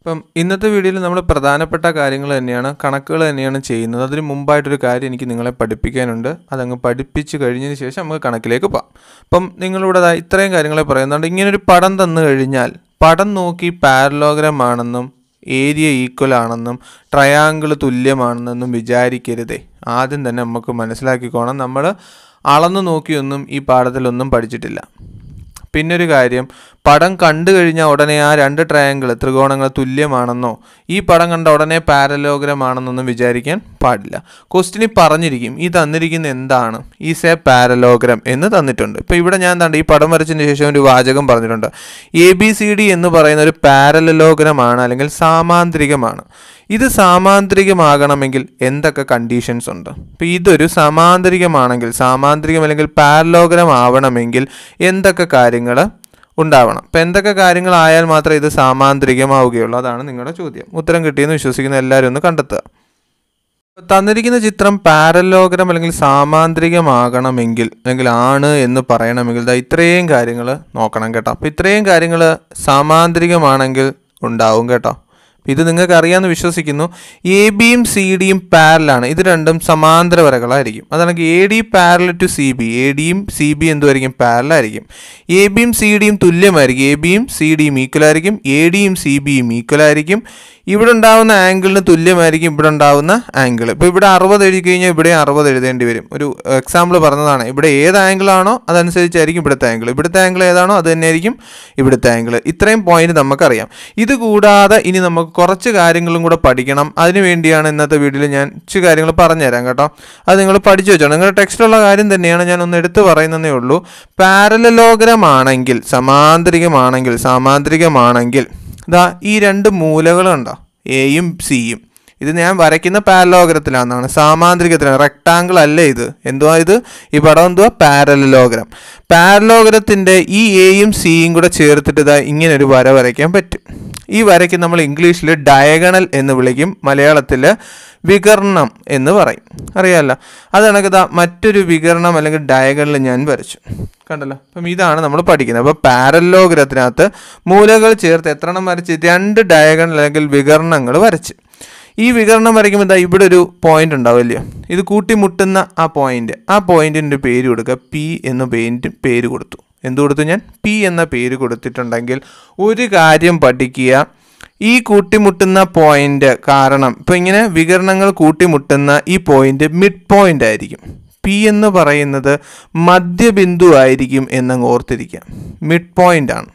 ഇപ്പം ഇന്നത്തെ വീഡിയോയിൽ നമ്മൾ പ്രധാനപ്പെട്ട കാര്യങ്ങൾ തന്നെയാണ് കണക്കുകൾ തന്നെയാണ് ചെയ്യുന്നത് അതിന് മുമ്പായിട്ടൊരു കാര്യം എനിക്ക് നിങ്ങളെ പഠിപ്പിക്കാനുണ്ട് അതങ്ങ് പഠിപ്പിച്ച് കഴിഞ്ഞതിന് ശേഷം നമുക്ക് കണക്കിലേക്ക് പോകാം അപ്പം നിങ്ങളിവിടെ ദാ ഇത്രയും കാര്യങ്ങളെ പറയുന്നുണ്ട് ഇങ്ങനൊരു പടം തന്നു കഴിഞ്ഞാൽ പടം നോക്കി പാരലോഗ്രാം ആണെന്നും ഏരിയ ഈക്വൽ ആണെന്നും ട്രയാങ്കിൾ തുല്യമാണെന്നൊന്നും വിചാരിക്കരുതേ ആദ്യം തന്നെ നമുക്ക് മനസ്സിലാക്കിക്കോണം നമ്മൾ അളന്നു നോക്കിയൊന്നും ഈ പാഠത്തിലൊന്നും പഠിച്ചിട്ടില്ല പിന്നെ ഒരു കാര്യം പടം കണ്ടു കഴിഞ്ഞാൽ ഉടനെ ആ രണ്ട് ട്രയാങ്കിൾ ത്രികോണങ്ങൾ തുല്യമാണെന്നോ ഈ പടം കണ്ട ഉടനെ പാരലോഗ്രാം ആണെന്നൊന്നും വിചാരിക്കാൻ പാടില്ല ക്വസ്റ്റിനിൽ പറഞ്ഞിരിക്കും ഈ തന്നിരിക്കുന്ന എന്താണ് ഈസ് എ പാരലോഗ്രാം എന്ന് തന്നിട്ടുണ്ട് ഇപ്പോൾ ഇവിടെ ഞാൻ എന്താണ്ട് ഈ പടം വരച്ചതിന് ശേഷം ഒരു വാചകം പറഞ്ഞിട്ടുണ്ട് എ ബി സി ഡി എന്ന് പറയുന്ന ഒരു പാരലോഗ്രാം ആണ് അല്ലെങ്കിൽ സാമാന്തരികമാണ് ഇത് സാമാന്തരികമാകണമെങ്കിൽ എന്തൊക്കെ കണ്ടീഷൻസ് ഉണ്ട് ഇപ്പോൾ ഇതൊരു സമാന്തരികമാണെങ്കിൽ സാമാന്തരികം അല്ലെങ്കിൽ പാരലോഗ്രാം ആവണമെങ്കിൽ എന്തൊക്കെ കാര്യങ്ങൾ ഉണ്ടാവണം അപ്പം എന്തൊക്കെ കാര്യങ്ങളായാൽ മാത്രമേ ഇത് സാമാന്തരികമാവുകയുള്ളൂ അതാണ് നിങ്ങളുടെ ചോദ്യം ഉത്തരം കിട്ടിയെന്ന് വിശ്വസിക്കുന്ന എല്ലാവരും ഒന്ന് കണ്ടെത്തുക തന്നിരിക്കുന്ന ചിത്രം പാരലോഗ്രാം അല്ലെങ്കിൽ സാമാന്തരികമാകണമെങ്കിൽ അല്ലെങ്കിൽ ആണ് എന്ന് പറയണമെങ്കിൽ ദാ ഇത്രയും കാര്യങ്ങൾ നോക്കണം കേട്ടോ അപ്പോൾ ഇത്രയും കാര്യങ്ങൾ സാമാന്തരികമാണെങ്കിൽ ഉണ്ടാവും കേട്ടോ ഇത് നിങ്ങൾക്ക് അറിയാമെന്ന് വിശ്വസിക്കുന്നു എ ബിയും സി ഡിയും പാരലാണ് ഇത് രണ്ടും സമാന്തര വരകളായിരിക്കും അതാണെങ്കിൽ A D parallel to C B A ഡിയും സി ബി എന്തുമായിരിക്കും പാരലായിരിക്കും എ ബിയും സി ഡിയും തുല്യമായിരിക്കും എ ബിയും സി ഡിയും ഈക്വൽ ആയിരിക്കും എ ഡിയും സി ബിയും ഈക്വൽ ആയിരിക്കും ഇവിടെ ഉണ്ടാവുന്ന ആംഗിളിന് തുല്യമായിരിക്കും ഇവിടെ ഉണ്ടാവുന്ന ആംഗിൾ ഇപ്പോൾ ഇവിടെ അറുപത് എഴുതി കഴിഞ്ഞാൽ ഇവിടെ അറുപത് എഴുതേണ്ടി വരും ഒരു എക്സാമ്പിൾ പറഞ്ഞതാണ് ഇവിടെ ഏത് ആംഗിളാണോ അതനുസരിച്ചായിരിക്കും ഇവിടുത്തെ ആംഗിൾ ഇവിടുത്തെ ആംഗിൾ ഏതാണോ അത് തന്നെയായിരിക്കും ഇവിടുത്തെ ആംഗിൾ ഇത്രയും പോയിന്റ് നമുക്കറിയാം ഇത് കൂടാതെ ഇനി നമുക്ക് കുറച്ച് കാര്യങ്ങളും കൂടെ പഠിക്കണം അതിന് വേണ്ടിയാണ് ഇന്നത്തെ വീഡിയോയിൽ ഞാൻ ഇച്ചിരി കാര്യങ്ങൾ പറഞ്ഞുതരാം കേട്ടോ അത് നിങ്ങൾ പഠിച്ചു വെച്ചോ നിങ്ങളുടെ ടെക്സ്റ്റിലുള്ള കാര്യം തന്നെയാണ് ഞാൻ ഒന്ന് എടുത്തു പറയുന്നതേ ഉള്ളൂ പാരലലോഗ്രാം ആണെങ്കിൽ സമാന്തരികമാണെങ്കിൽ സാമാന്തരികമാണെങ്കിൽ ഇതാ ഈ രണ്ട് മൂലകളുണ്ടോ എയും സിയും ഇത് ഞാൻ വരയ്ക്കുന്ന പാരലോഗ്രത്തിലാണെന്നാണ് സാമാന്തരികത്തിലാണ് റെക്ടാങ്കിൾ അല്ല ഇത് എന്തുവാ ഇത് ഈ പടം എന്തുവാ പാരലോഗ്രാം പാരലോഗ്രത്തിൻ്റെ ഈ എയും സിയും കൂടെ ചേർത്തിട്ട് ഇതാ ഇങ്ങനെ ഒരു വര വരയ്ക്കാൻ പറ്റും ഈ വരയ്ക്ക് നമ്മൾ ഇംഗ്ലീഷിൽ ഡയഗണൽ എന്ന് വിളിക്കും മലയാളത്തിൽ വികർണം എന്ന് പറയും അറിയാമല്ലോ അത് കണക്കിതാ മറ്റൊരു വികരണം അല്ലെങ്കിൽ ഡയഗണൽ ഞാൻ വരച്ചു കണ്ടല്ലോ അപ്പം ഇതാണ് നമ്മൾ പഠിക്കുന്നത് അപ്പോൾ പാരലോഗ്രത്തിനകത്ത് മൂലകൾ ചേർത്ത് എത്ര എണ്ണം വരച്ച് രണ്ട് ഡയഗണൽ അല്ലെങ്കിൽ വികരണങ്ങൾ വരച്ച് ഈ വികരണം വരയ്ക്കുമ്പോൾ ഇതാ ഇവിടെ ഒരു പോയിന്റ് ഉണ്ടാവില്ലയോ ഇത് കൂട്ടിമുട്ടുന്ന ആ പോയിന്റ് ആ പോയിന്റിൻ്റെ പേര് കൊടുക്കുക പി എന്ന പേര് പേര് കൊടുത്തു എന്ത് കൊടുത്തു ഞാൻ പി എന്ന പേര് കൊടുത്തിട്ടുണ്ടെങ്കിൽ ഒരു കാര്യം പഠിക്കുക ഈ കൂട്ടിമുട്ടുന്ന പോയിന്റ് കാരണം ഇപ്പം ഇങ്ങനെ വികരണങ്ങൾ കൂട്ടിമുട്ടുന്ന ഈ പോയിന്റ് മിഡ് പോയിന്റ് ആയിരിക്കും പി എന്ന് പറയുന്നത് മധ്യബിന്ദു ആയിരിക്കും എന്നങ്ങ് ഓർത്തിരിക്കാം മിഡ് പോയിന്റ് ആണ്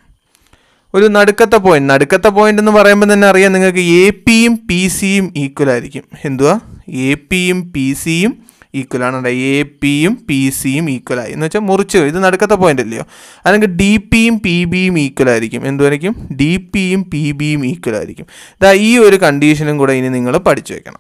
ഒരു നടുക്കത്തെ പോയിന്റ് നടുക്കത്തെ പോയിന്റ് എന്ന് പറയുമ്പോൾ തന്നെ അറിയാം നിങ്ങൾക്ക് എ പിയും പി സിയും ഈക്വൽ ആയിരിക്കും എന്തുവാ എ പിയും പി സിയും ഈക്വൽ ആണ് എ പിയും പി സിയും ഈക്വൽ ആയി എന്ന് വെച്ചാൽ മുറിച്ച് ഇത് നടുക്കത്തെ പോയിന്റ് അല്ലയോ അല്ലെങ്കിൽ ഡി പിയും പി ബിയും ഈക്വൽ ആയിരിക്കും എന്തുമായിരിക്കും ഡി പിയും പി ബിയും ഈക്വൽ ആയിരിക്കും ഇതാ ഈ ഒരു കണ്ടീഷനും കൂടെ ഇനി നിങ്ങൾ പഠിച്ചു വെക്കണം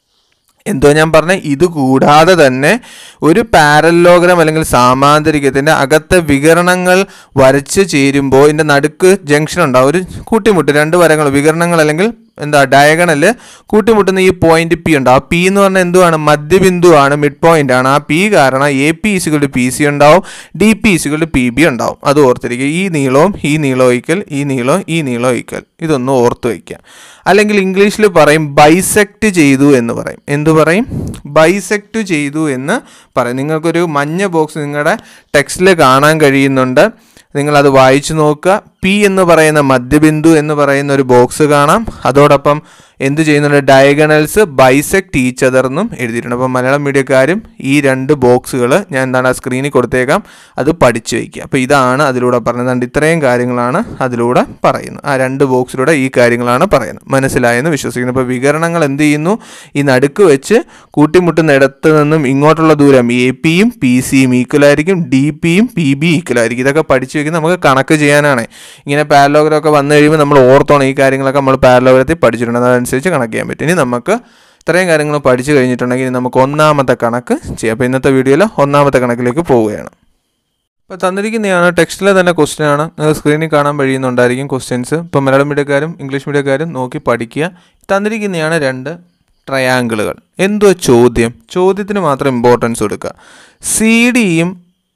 എന്തോ ഞാൻ പറഞ്ഞ ഇത് കൂടാതെ തന്നെ ഒരു പാരലോഗ്രാം അല്ലെങ്കിൽ സാമാന്തരികത്തിൻ്റെ അകത്തെ വികരണങ്ങൾ വരച്ച് ചേരുമ്പോൾ ഇതിൻ്റെ നടുക്ക് ജംഗ്ഷൻ ഉണ്ടാവും ഒരു കൂട്ടിമുട്ട് രണ്ട് വരങ്ങൾ വികരണങ്ങൾ അല്ലെങ്കിൽ എന്താ ഡയഗണല് കൂട്ടിമുട്ടുന്ന ഈ പോയിന്റ് പി ഉണ്ട് ആ പി എന്ന് പറഞ്ഞാൽ എന്തുവാണ് മധ്യബിന്ദു ആണ് മിഡ് പോയിന്റ് ആണ് ആ പി കാരണം A P is equal P C ഉണ്ടാവും D P is equal P B ഉണ്ടാവും അത് ഓർത്തിരിക്കുക ഈ നീളവും ഈ നീളവും ഈക്വൽ ഈ നീളവും ഈ നീളവും ഈക്വൽ ഇതൊന്ന് ഓർത്ത് വയ്ക്കുക അല്ലെങ്കിൽ ഇംഗ്ലീഷിൽ പറയും ബൈസെക്റ്റ് ചെയ്തു എന്ന് പറയും എന്തു പറയും ബൈസെക്റ്റ് ചെയ്തു എന്ന് പറയും നിങ്ങൾക്കൊരു മഞ്ഞ ബോക്സ് നിങ്ങളുടെ ടെക്സ്റ്റിൽ കാണാൻ കഴിയുന്നുണ്ട് നിങ്ങളത് വായിച്ചു നോക്കുക പി എന്ന് പറയുന്ന മധ്യബിന്ദു എന്ന് പറയുന്ന ഒരു ബോക്സ് കാണാം അതോടൊപ്പം എന്ത് ചെയ്യുന്നുണ്ട് ഡയഗണൽസ് ബൈസെക്ട് ഈച്ച് അതർ എന്നും എഴുതിയിട്ടുണ്ട് അപ്പോൾ മലയാളം മീഡിയക്കാരും ഈ രണ്ട് ബോക്സുകൾ ഞാൻ എന്താണ് ആ സ്ക്രീനിൽ കൊടുത്തേക്കാം അത് പഠിച്ചു വയ്ക്കുക അപ്പോൾ ഇതാണ് അതിലൂടെ പറയുന്നത് അതുകൊണ്ട് ഇത്രയും കാര്യങ്ങളാണ് അതിലൂടെ പറയുന്നത് ആ രണ്ട് ബോക്സിലൂടെ ഈ കാര്യങ്ങളാണ് പറയുന്നത് മനസ്സിലായെന്ന് വിശ്വസിക്കുന്നു അപ്പോൾ വികരണങ്ങൾ എന്ത് ചെയ്യുന്നു ഈ നടുക്ക് വെച്ച് കൂട്ടിമുട്ടുന്ന ഇടത്ത് നിന്നും ഇങ്ങോട്ടുള്ള ദൂരം എ പിയും പി സിയും ഈക്വൽ ആയിരിക്കും ഡി പിയും പി ബി ഈക്വൽ ആയിരിക്കും ഇതൊക്കെ പഠിച്ചു വയ്ക്കുന്നത് നമുക്ക് കണക്ക് ചെയ്യാനാണ് ഇങ്ങനെ പാരലോഗ്രാം ഒക്കെ വന്നു കഴിയുമ്പോൾ നമ്മൾ ഓർത്തോണം ഈ കാര്യങ്ങളൊക്കെ നമ്മൾ പാരലോഗ്രത്തിൽ പഠിച്ചിട്ടുണ്ട് അതനുസരിച്ച് കണക്ക് ചെയ്യാൻ പറ്റും ഇനി നമുക്ക് ഇത്രയും കാര്യങ്ങൾ പഠിച്ചു കഴിഞ്ഞിട്ടുണ്ടെങ്കിൽ ഇനി നമുക്ക് ഒന്നാമത്തെ കണക്ക് ചെയ്യാം അപ്പോൾ ഇന്നത്തെ വീഡിയോയിൽ ഒന്നാമത്തെ കണക്കിലേക്ക് പോവുകയാണ് ഇപ്പോൾ തന്നിരിക്കുന്നതാണ് ടെക്സ്റ്റിലെ തന്നെ ക്വസ്റ്റ്യൻ ആണ് നിങ്ങൾക്ക് സ്ക്രീനിൽ കാണാൻ കഴിയുന്നുണ്ടായിരിക്കും ക്വസ്റ്റ്യൻസ് ഇപ്പോൾ മലയാളം മീഡിയക്കാരും ഇംഗ്ലീഷ് മീഡിയക്കാരും നോക്കി പഠിക്കുക തന്നിരിക്കുന്നതാണ് രണ്ട് ട്രയാങ്കിളുകൾ എന്തോ ചോദ്യം ചോദ്യത്തിന് മാത്രം ഇമ്പോർട്ടൻസ് കൊടുക്കുക സി ഡിയും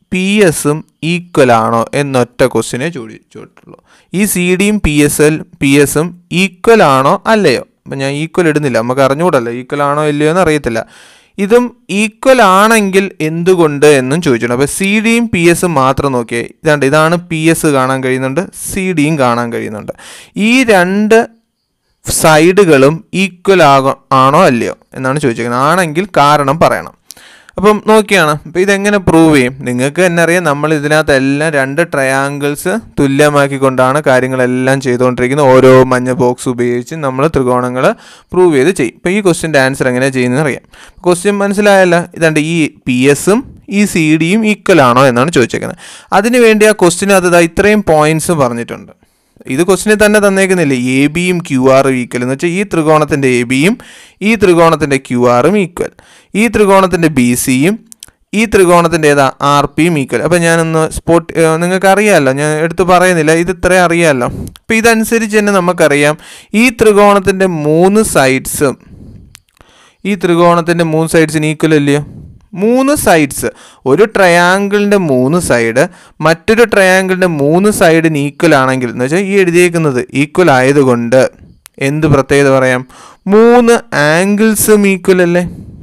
പി എസും ഈക്വൽ ആണോ എന്നൊറ്റ ക്വസ്റ്റിനെ ചോദിച്ചിട്ടുള്ളൂ ഈ സി ഡിയും പി എസ് എൽ പി എസും ഈക്വൽ ആണോ അല്ലയോ അപ്പം ഞാൻ ഈക്വൽ ഇടുന്നില്ല നമുക്ക് അറിഞ്ഞുകൂടല്ലോ ഈക്വൽ ആണോ ഇല്ലയോ എന്ന് അറിയത്തില്ല ഇതും ഈക്വൽ ആണെങ്കിൽ എന്തുകൊണ്ട് എന്നും ചോദിച്ചിട്ടുണ്ട് അപ്പോൾ സി ഡിയും പി എസും മാത്രം നോക്കിയേ ഇതാണ്ട് ഇതാണ് പി എസ് കാണാൻ കഴിയുന്നുണ്ട് സി ഡിയും കാണാൻ കഴിയുന്നുണ്ട് ഈ രണ്ട് സൈഡുകളും ഈക്വൽ ആകോ ആണോ അല്ലയോ എന്നാണ് ചോദിച്ചിരിക്കുന്നത് ആണെങ്കിൽ കാരണം പറയണം അപ്പം നോക്കിയാണ് അപ്പോൾ ഇതെങ്ങനെ പ്രൂവ് ചെയ്യും നിങ്ങൾക്ക് തന്നെ അറിയാം നമ്മൾ ഇതിനകത്ത് എല്ലാം രണ്ട് ട്രയാങ്കിൾസ് തുല്യമാക്കിക്കൊണ്ടാണ് കാര്യങ്ങളെല്ലാം ചെയ്തുകൊണ്ടിരിക്കുന്നത് ഓരോ മഞ്ഞ ബോക്സ് ഉപയോഗിച്ച് നമ്മൾ ത്രികോണങ്ങൾ പ്രൂവ് ചെയ്ത് ചെയ്യും ഇപ്പോൾ ഈ ക്വസ്റ്റിൻ്റെ ആൻസർ എങ്ങനെയാണ് ചെയ്യുന്നതെന്ന് അറിയാം ക്വസ്റ്റ്യൻ മനസ്സിലായല്ലോ ഇതാണ്ട് ഈ പി എസും ഈ സി ഡിയും ഈക്വൽ ആണോ എന്നാണ് ചോദിച്ചേക്കുന്നത് അതിന് വേണ്ടി ആ ക്വസ്റ്റിനകത്ത് ഇതാ ഇത്രയും പോയിന്റ്സ് പറഞ്ഞിട്ടുണ്ട് ഇത് ക്വസ്റ്റിനിൽ തന്നെ തന്നേക്കുന്നില്ലേ എ ബിയും ക്യു ആറും ഈക്വൽ എന്ന് വെച്ചാൽ ഈ ത്രികോണത്തിൻ്റെ എ ബിയും ഈ ത്രികോണത്തിൻ്റെ ക്യു ആറും ഈക്വൽ ഈ ത്രികോണത്തിൻ്റെ ബി സിയും ഈ ത്രികോണത്തിൻ്റെ ഏതാ ആർ പിയും ഈക്വൽ അപ്പോൾ ഞാനൊന്ന് സ്പോട്ട് നിങ്ങൾക്ക് അറിയാമല്ലോ ഞാൻ എടുത്ത് പറയുന്നില്ല ഇത് ഇത്രയും അറിയാമല്ലോ അപ്പോൾ ഇതനുസരിച്ച് തന്നെ നമുക്കറിയാം ഈ ത്രികോണത്തിൻ്റെ മൂന്ന് സൈഡ്സും ഈ ത്രികോണത്തിൻ്റെ മൂന്ന് സൈഡ്സിന് ഈക്വൽ അല്ലയോ മൂന്ന് സൈഡ്സ് ഒരു ട്രയാങ്കിളിൻ്റെ മൂന്ന് സൈഡ് മറ്റൊരു ട്രയാങ്കിളിൻ്റെ മൂന്ന് സൈഡിന് ഈക്വൽ ആണെങ്കിൽ എന്ന് വെച്ചാൽ ഈ എഴുതിയേക്കുന്നത് ഈക്വൽ ആയതുകൊണ്ട് എന്ത് പ്രത്യേകത പറയാം മൂന്ന് ആംഗിൾസും ഈക്വൽ അല്ലേ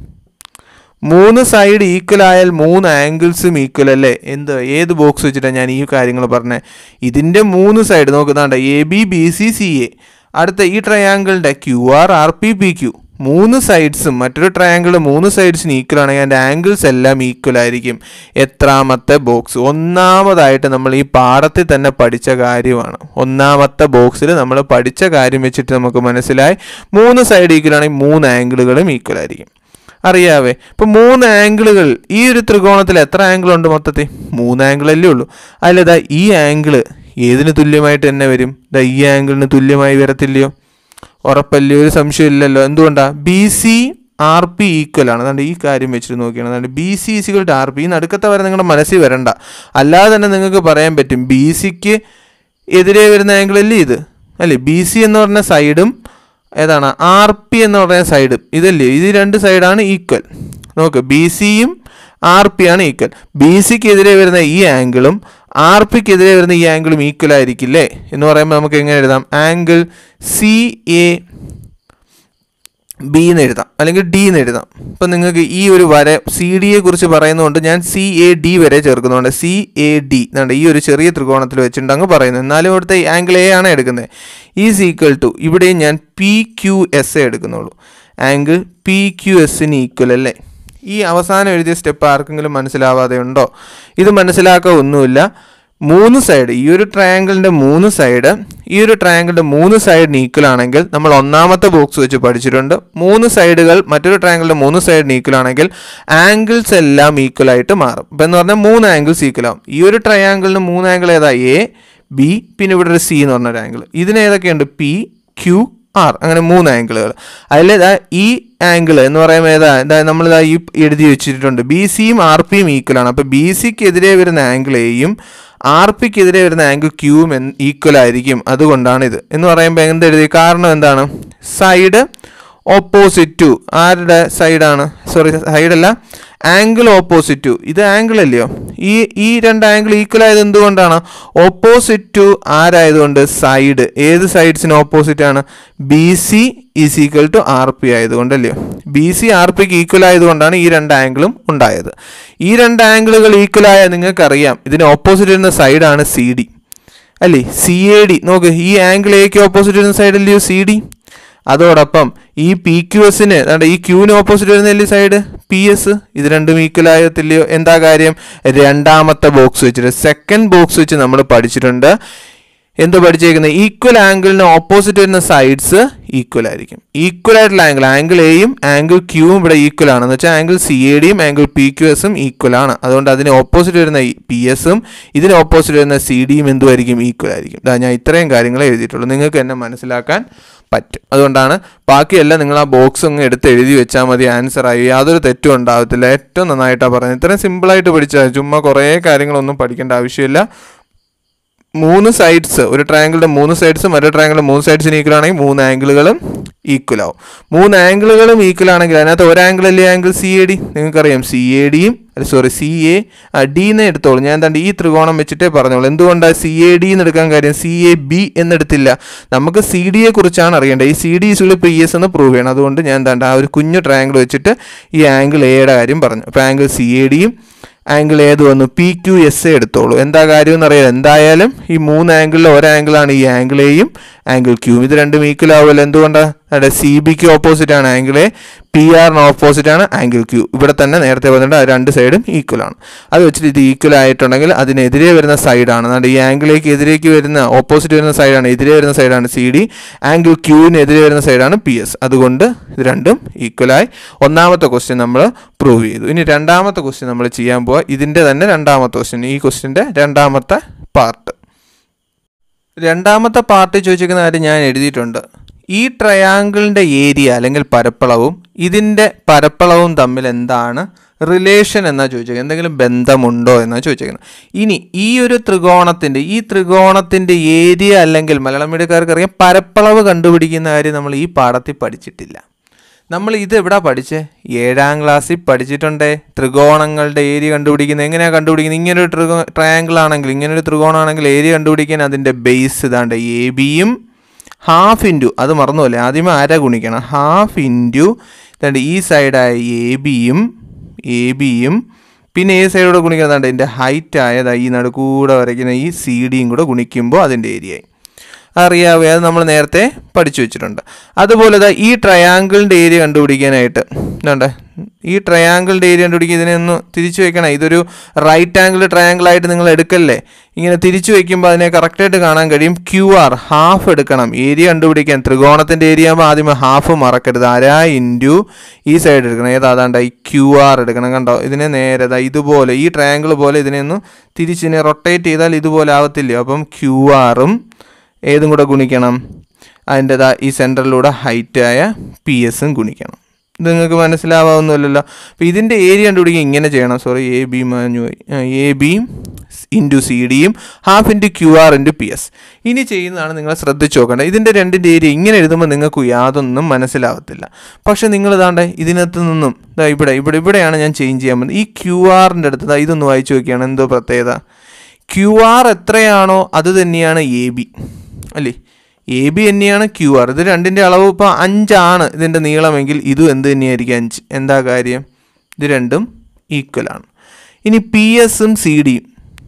മൂന്ന് സൈഡ് ഈക്വൽ ആയാൽ മൂന്ന് ആംഗിൾസും ഈക്വൽ അല്ലേ എന്ത് ഏത് ബോക്സ് വെച്ചിട്ടാണ് ഞാൻ ഈ കാര്യങ്ങൾ പറഞ്ഞത് ഇതിൻ്റെ മൂന്ന് സൈഡ് നോക്കുന്നുണ്ട് A B B C C A അടുത്ത ഈ ട്രയാങ്കിളിൻ്റെ Q R R P P Q മൂന്ന് സൈഡ്സും മറ്റൊരു ട്രയാങ്കിളിൽ മൂന്ന് സൈഡ്സിന് ഈക്വൽ ആണെങ്കിൽ അതിൻ്റെ ആംഗിൾസ് എല്ലാം ഈക്വൽ ആയിരിക്കും എത്രാമത്തെ ബോക്സ് ഒന്നാമതായിട്ട് നമ്മൾ ഈ പാഠത്തിൽ തന്നെ പഠിച്ച കാര്യമാണ് ഒന്നാമത്തെ ബോക്സിൽ നമ്മൾ പഠിച്ച കാര്യം വെച്ചിട്ട് നമുക്ക് മനസ്സിലായി മൂന്ന് സൈഡ് ഈക്വൽ ആണെങ്കിൽ മൂന്ന് ആംഗിളുകളും ഈക്വൽ ആയിരിക്കും അറിയാവേ ഇപ്പം മൂന്ന് ആംഗിളുകൾ ഈ ഒരു ത്രികോണത്തിൽ എത്ര ആംഗിൾ ഉണ്ട് മൊത്തത്തിൽ മൂന്ന് ആംഗിളല്ലേ ഉള്ളൂ അല്ലതാ ഈ ആംഗിള് ഏതിന് തുല്യമായിട്ട് തന്നെ വരും ദാ ഈ ആംഗിളിന് തുല്യമായി വരത്തില്ലയോ ഉറപ്പല്ലേ ഒരു സംശയമില്ലല്ലോ എന്തുകൊണ്ടാ B C R P equal ആണ് അതുകൊണ്ട് ഈ കാര്യം വെച്ചിട്ട് നോക്കിയാണ് അതുകൊണ്ട് B C is equal to R P ഈ നടുക്കത്തെ വരെ നിങ്ങളുടെ മനസ്സിൽ വരണ്ട അല്ലാതെ തന്നെ നിങ്ങൾക്ക് പറയാൻ പറ്റും ബി സിക്ക് എതിരെ വരുന്ന ആംഗിൾ അല്ലേ ഇത് അല്ലേ ബി സി എന്ന് പറഞ്ഞ സൈഡും ഏതാണ് ആർ പി എന്ന് പറയുന്ന സൈഡും ഇതല്ലേ ഇത് രണ്ട് സൈഡാണ് ഈക്വൽ നോക്ക് ബി സിയും ആർ പി ആണ് ഈക്വൽ ബി സിക്ക് എതിരെ വരുന്ന ഈ ആംഗിളും ആർ പിക്ക് എതിരെ വരുന്ന ഈ ആംഗിളും ഈക്വൽ ആയിരിക്കില്ലേ എന്ന് പറയുമ്പോൾ നമുക്ക് എങ്ങനെ എഴുതാം ആംഗിൾ സി എ ബി എന്ന് എഴുതാം അല്ലെങ്കിൽ ഡി എന്ന് എഴുതാം ഇപ്പം നിങ്ങൾക്ക് ഈ ഒരു വര സി ഡിയെ കുറിച്ച് പറയുന്നതുകൊണ്ട് ഞാൻ സി എ ഡി വരെ ചേർക്കുന്നുണ്ട് സി എ ഡി എന്നാണ് ഈ ഒരു ചെറിയ ത്രികോണത്തിൽ വെച്ചിട്ടുണ്ട് അങ്ങ് പറയുന്നത് എന്നാലും ഇവിടുത്തെ ആംഗിൾ എ ആണ് എടുക്കുന്നത് ഈസ് ഈക്വൽ ടു ഇവിടെയും ഞാൻ പി ക്യു എസ് എ എടുക്കുന്നുള്ളൂ ആംഗിൾ പി ക്യു എസിന് ഈക്വൽ അല്ലേ ഈ അവസാനം എഴുതിയ സ്റ്റെപ്പ് ആർക്കെങ്കിലും മനസ്സിലാവാതെ ഉണ്ടോ ഇത് മനസ്സിലാക്കാൻ ഒന്നുമില്ല മൂന്ന് സൈഡ് ഈ ഒരു ട്രയാങ്കിളിൻ്റെ മൂന്ന് സൈഡ് ഈ ഒരു ട്രയാങ്കിളിൻ്റെ മൂന്ന് സൈഡിന് ഈക്വൽ ആണെങ്കിൽ നമ്മൾ ഒന്നാമത്തെ ബോക്സ് വെച്ച് പഠിച്ചിട്ടുണ്ട് മൂന്ന് സൈഡുകൾ മറ്റൊരു ട്രയാങ്കിളിൻ്റെ മൂന്ന് സൈഡിന് ഈക്വൽ ആണെങ്കിൽ ആംഗിൾസ് എല്ലാം ഈക്വൽ ആയിട്ട് മാറും ഇപ്പം എന്ന് പറഞ്ഞാൽ മൂന്ന് ആംഗിൾസ് ഈക്വൽ ആവും ഈ ഒരു ട്രയാങ്കിളിന് മൂന്ന് ആംഗിൾ ഏതാ എ ബി പിന്നെ ഇവിടെ ഒരു സി എന്ന് പറഞ്ഞൊരു ആംഗിൾ ഇതിന് ഏതൊക്കെയുണ്ട് പി ക്യു ആർ അങ്ങനെ മൂന്ന് ആംഗിളുകൾ അതിൽ ഇതാ ഈ ആംഗിൾ എന്ന് പറയുമ്പോൾ ഏതാ ഇതാ നമ്മളിതാ ഈ എഴുതി വെച്ചിട്ടുണ്ട് ബി സിയും ആർ പിയും ഈക്വൽ ആണ് അപ്പോൾ ബി സിക്ക് എതിരെ വരുന്ന ആംഗിൾ എയും ആർ പിക്ക് എതിരെ വരുന്ന ആംഗിൾ ക്യൂവും ഈക്വൽ ആയിരിക്കും അതുകൊണ്ടാണ് ഇത് എന്ന് പറയുമ്പോൾ എന്ത് എഴുതി കാരണം എന്താണ് സൈഡ് ഓപ്പോസിറ്റ് ടു ആരുടെ സൈഡാണ് സോറി സൈഡല്ല ആംഗിൾ ഓപ്പോസിറ്റ് ടു ഇത് ആംഗിൾ അല്ലയോ ഈ ഈ രണ്ട് ആംഗിൾ ഈക്വൽ ആയത് എന്തുകൊണ്ടാണ് ഓപ്പോസിറ്റ് ടു ആരായതുകൊണ്ട് സൈഡ് ഏത് സൈഡ്സിന് ഓപ്പോസിറ്റ് ആണ് B C is equal to R P ആയതുകൊണ്ടല്ലയോ ബി സി ആർ പിക്ക് ഈക്വൽ ആയതുകൊണ്ടാണ് ഈ രണ്ട് ആംഗിളും ഉണ്ടായത് ഈ രണ്ട് ആംഗിളുകൾ ഈക്വൽ ആയ നിങ്ങൾക്കറിയാം ഇതിന് ഓപ്പോസിറ്റ് വരുന്ന സൈഡാണ് സി ഡി അല്ലേ സി എ ഡി നോക്ക് ഈ ആംഗിൾ എക്ക് ഓപ്പോസിറ്റ് വരുന്ന സൈഡ് അല്ലയോ സി ഡി അതോടൊപ്പം ഈ പി ക്യു എസിന് ഈ ക്യൂവിന് ഓപ്പോസിറ്റ് വരുന്നല്ലേ സൈഡ് പി എസ് ഇത് രണ്ടും ഈക്വൽ ആയത്തില്ലയോ എന്താ കാര്യം രണ്ടാമത്തെ ബോക്സ് വെച്ചിട്ട് സെക്കൻഡ് ബോക്സ് വെച്ച് നമ്മൾ പഠിച്ചിട്ടുണ്ട് എന്ത് പഠിച്ചേക്കുന്നത് ഈക്വൽ ആംഗിളിന് ഓപ്പോസിറ്റ് വരുന്ന സൈഡ്സ് ഈക്വൽ ആയിരിക്കും ഈക്വൽ ആയിട്ടുള്ള ആംഗിൾ ആംഗിൾ എയും ആംഗിൾ ക്യൂവും ഇവിടെ ഈക്വൽ ആണ് എന്ന് വെച്ചാൽ ആംഗിൾ സി എ ഡിയും ആംഗിൾ പി ക്യു എസും ഈക്വൽ ആണ് അതുകൊണ്ട് അതിന് ഓപ്പോസിറ്റ് വരുന്ന പി എസും ഇതിന് ഓപ്പോസിറ്റ് വരുന്ന സി ഡിയും എന്തുമായിരിക്കും ഈക്വൽ ആയിരിക്കും ഇതാ ഞാൻ ഇത്രയും കാര്യങ്ങൾ എഴുതിയിട്ടുള്ളൂ നിങ്ങൾക്ക് എന്നെ മനസ്സിലാക്കാൻ പറ്റും അതുകൊണ്ടാണ് ബാക്കിയെല്ലാം നിങ്ങൾ ആ ബോക്സ് അങ്ങ് എടുത്ത് എഴുതി വെച്ചാൽ മതി ആൻസർ ആയി യാതൊരു തെറ്റും ഉണ്ടാവത്തില്ല ഏറ്റവും നന്നായിട്ടാണ് പറയുന്നത് ഇത്രയും സിമ്പിളായിട്ട് പഠിച്ചാൽ ചുമ്മാ കുറേ കാര്യങ്ങളൊന്നും പഠിക്കേണ്ട ആവശ്യമില്ല മൂന്ന് സൈഡ്സ് ഒരു ട്രയാങ്കിളിൻ്റെ മൂന്ന് സൈഡ്സ് മറ്റൊരു ട്രയാങ്കിളിൻ്റെ മൂന്ന് സൈഡ്സിന് ഈക്വൽ ആണെങ്കിൽ മൂന്ന് ആംഗിളുകളും ഈക്വൽ ആവും മൂന്ന് ആംഗിളുകളും ഈക്വൽ ആണെങ്കിൽ അതിനകത്ത് ഒരു ആംഗിൾ അല്ലേ ആംഗിൾ സി എ ഡി നിങ്ങൾക്കറിയാം സി എ ഡിയും സോറി സി എ ഡി എന്ന് എടുത്തോളൂ ഞാൻ എന്താണ്ട് ഈ ത്രികോണം വെച്ചിട്ടേ പറഞ്ഞോളൂ എന്തുകൊണ്ടാണ് സി എ ഡി എന്ന് എടുക്കാൻ കാര്യം സി എ ബി എന്നെടുത്തില്ല നമുക്ക് സി ഡിയെ കുറിച്ചാണ് അറിയേണ്ടത് ഈ സി ഡി ഇസുള്ള പി എസ് എന്ന് പ്രൂവ് ചെയ്യണം അതുകൊണ്ട് ഞാൻ എന്താണ്ട് ആ ഒരു കുഞ്ഞു ട്രയാങ്കിൾ വെച്ചിട്ട് ഈ ആംഗിൾ എയുടെ കാര്യം പറഞ്ഞു അപ്പോൾ ആംഗിൾ സി എ ഡിയും ആംഗിൾ ഏത് വന്നു പി ക്യു എസ് എ എടുത്തോളൂ എന്താ കാര്യം എന്നറിയാം എന്തായാലും ഈ മൂന്ന് ആംഗിളിൽ ഒരു ആംഗിളാണ് ഈ ആംഗിൾ എയും ആംഗിൾ ക്യൂവും ഇത് രണ്ടും ഈക്വൽ ആവുമല്ലോ എന്തുകൊണ്ടാണ് അവിടെ സി ബിക്ക് ഓപ്പോസിറ്റ് ആണ് ആംഗിൾ എ പി ആറിന് ഓപ്പോസിറ്റ് ആണ് ആംഗിൾ ക്യൂ ഇവിടെ തന്നെ നേരത്തെ വന്നിട്ട് അത് രണ്ട് സൈഡും ഈക്വൽ ആണ് അത് വെച്ചിട്ട് ഇത് ഈക്വൽ ആയിട്ടുണ്ടെങ്കിൽ അതിനെതിരെ വരുന്ന സൈഡാണ് അതാണ്ട് ഈ ആംഗിളിലേക്ക് എതിരേക്ക് വരുന്ന ഓപ്പോസിറ്റ് വരുന്ന സൈഡാണ് എതിരെ വരുന്ന സൈഡാണ് സി ഡി ആംഗിൾ ക്യൂവിന് എതിരെ വരുന്ന സൈഡാണ് പി എസ് അതുകൊണ്ട് ഇത് രണ്ടും ഈക്വലായി ഒന്നാമത്തെ ക്വസ്റ്റ്യൻ നമ്മൾ പ്രൂവ് ചെയ്തു ഇനി രണ്ടാമത്തെ ക്വസ്റ്റ്യൻ നമ്മൾ ചെയ്യാൻ പോവുക ഇതിൻ്റെ തന്നെ രണ്ടാമത്തെ ക്വസ്റ്റ്യൻ ഈ ക്വസ്റ്റ്യൻ്റെ രണ്ടാമത്തെ പാർട്ട് രണ്ടാമത്തെ പാർട്ട് ചോദിച്ചിരിക്കുന്ന കാര്യം ഞാൻ എഴുതിയിട്ടുണ്ട് ഈ ട്രയാങ്കിളിൻ്റെ ഏരിയ അല്ലെങ്കിൽ പരപ്പളവും ഇതിൻ്റെ പരപ്പളവും തമ്മിൽ എന്താണ് റിലേഷൻ എന്നാണ് ചോദിച്ചേക്കുന്നത് എന്തെങ്കിലും ബന്ധമുണ്ടോ എന്നാണ് ചോദിച്ചേക്കുന്നത് ഇനി ഈ ഒരു ത്രികോണത്തിൻ്റെ ഈ ത്രികോണത്തിൻ്റെ ഏരിയ അല്ലെങ്കിൽ മലയാളം മീഡിയക്കാർക്ക് അറിയാം പരപ്പളവ് കണ്ടുപിടിക്കുന്ന കാര്യം നമ്മൾ ഈ പാഠത്തിൽ പഠിച്ചിട്ടില്ല നമ്മൾ ഇത് എവിടെ പഠിച്ചേ ഏഴാം ക്ലാസ്സിൽ പഠിച്ചിട്ടുണ്ടേ ത്രികോണങ്ങളുടെ ഏരിയ കണ്ടുപിടിക്കുന്നത് എങ്ങനെയാണ് കണ്ടുപിടിക്കുന്നത് ഇങ്ങനെ ഒരു ത്രികോ ട്രയാങ്കിൾ ആണെങ്കിൽ ഇങ്ങനെ ഒരു ത്രികോണമാണെങ്കിൽ ഏരിയ കണ്ടുപിടിക്കാൻ അതിൻ്റെ ബേസ് ഇതാണ്ട് എ ബിയും ഹാഫ് ഇൻറ്റു അത് മറന്നുപോലെ ആദ്യമേ അര ഗുണിക്കണം ഹാഫ് ഇൻറ്റു ഇതാണ്ട് ഈ സൈഡായ എ ബിയും എ ബിയും പിന്നെ ഏത് സൈഡോടെ ഗുണിക്കുന്നതാണ്ട് ഇതിൻ്റെ ഹൈറ്റ് ആയത് ഈ നടുക്കൂടെ വരയ്ക്കുന്ന ഈ സി ഡിയും കൂടെ ഗുണിക്കുമ്പോൾ അതിൻ്റെ ഏരിയയായി അറിയാവേ അത് നമ്മൾ നേരത്തെ പഠിച്ചു വെച്ചിട്ടുണ്ട് അതുപോലെ ദാ ഈ ട്രയാങ്കിളിൻ്റെ ഏരിയ കണ്ടുപിടിക്കാനായിട്ട് എന്താണ്ട് ഈ ട്രയാങ്കിളിൻ്റെ ഏരിയ കണ്ടുപിടിക്കുക ഇതിനെ ഒന്ന് തിരിച്ചു വെക്കണം ഇതൊരു റൈറ്റ് ആംഗിൾ ട്രയാങ്കിൾ ആയിട്ട് നിങ്ങൾ എടുക്കല്ലേ ഇങ്ങനെ തിരിച്ചു വെക്കുമ്പോൾ അതിനെ കറക്റ്റായിട്ട് കാണാൻ കഴിയും ക്യു ആർ ഹാഫ് എടുക്കണം ഏരിയ കണ്ടുപിടിക്കാൻ ത്രികോണത്തിൻ്റെ ഏരിയ ആകുമ്പോൾ ആദ്യം ഹാഫ് മറക്കരുത് അര ഇൻറ്റു ഈ സൈഡ് എടുക്കണം ഏതാ അതാണ്ട് ഈ ക്യു ആർ എടുക്കണം കണ്ടോ ഇതിനെ നേരെ ദാ ഇതുപോലെ ഈ ട്രയാങ്കിൾ പോലെ ഇതിനെ ഒന്ന് തിരിച്ചിനെ റൊട്ടേറ്റ് ചെയ്താൽ ഇതുപോലെ ആവത്തില്ല അപ്പം ക്യു ആറും ഏതും കൂടെ ഗുണിക്കണം അതിൻ്റെതാ ഈ സെൻറ്ററിലൂടെ ഹൈറ്റായ പി എസും ഗുണിക്കണം ഇത് നിങ്ങൾക്ക് മനസ്സിലാവാവുന്നല്ലോ അപ്പോൾ ഇതിൻ്റെ ഏരിയ കണ്ടുപിടിക്കുക ഇങ്ങനെ ചെയ്യണം സോറി എ ബി മാഞ്ഞു എ ബിയും ഇൻറ്റു സി ഡിയും half into Q R into P S ഇനി ചെയ്യുന്നതാണ് നിങ്ങൾ ശ്രദ്ധിച്ച് നോക്കേണ്ടത് ഇതിൻ്റെ രണ്ടിൻ്റെ ഏരിയ ഇങ്ങനെ എഴുതുമ്പോൾ നിങ്ങൾക്ക് യാതൊന്നും മനസ്സിലാവത്തില്ല പക്ഷേ നിങ്ങൾ ഇതാണ്ട് ഇതിനകത്ത് നിന്നും ദാ ഇവിടെ ഇവിടെ ഇവിടെയാണ് ഞാൻ ചേഞ്ച് ചെയ്യാൻ പോകുന്നത് ഈ ക്യു ആറിൻ്റെ അടുത്ത് ദാ ഇതൊന്ന് വായിച്ചു നോക്കിയാണ് എന്തോ പ്രത്യേകത ക്യു ആർ എത്രയാണോ അത് തന്നെയാണ് എ ബി അല്ലേ എ ബി തന്നെയാണ് ക്യു ആർ ഇത് രണ്ടിൻ്റെ അളവ് ഇപ്പോൾ അഞ്ചാണ് ഇതിൻ്റെ നീളമെങ്കിൽ ഇതും എന്ത് തന്നെയായിരിക്കും അഞ്ച് എന്താ കാര്യം ഇത് രണ്ടും ഈക്വലാണ് ഇനി പി എസും സി ഡിയും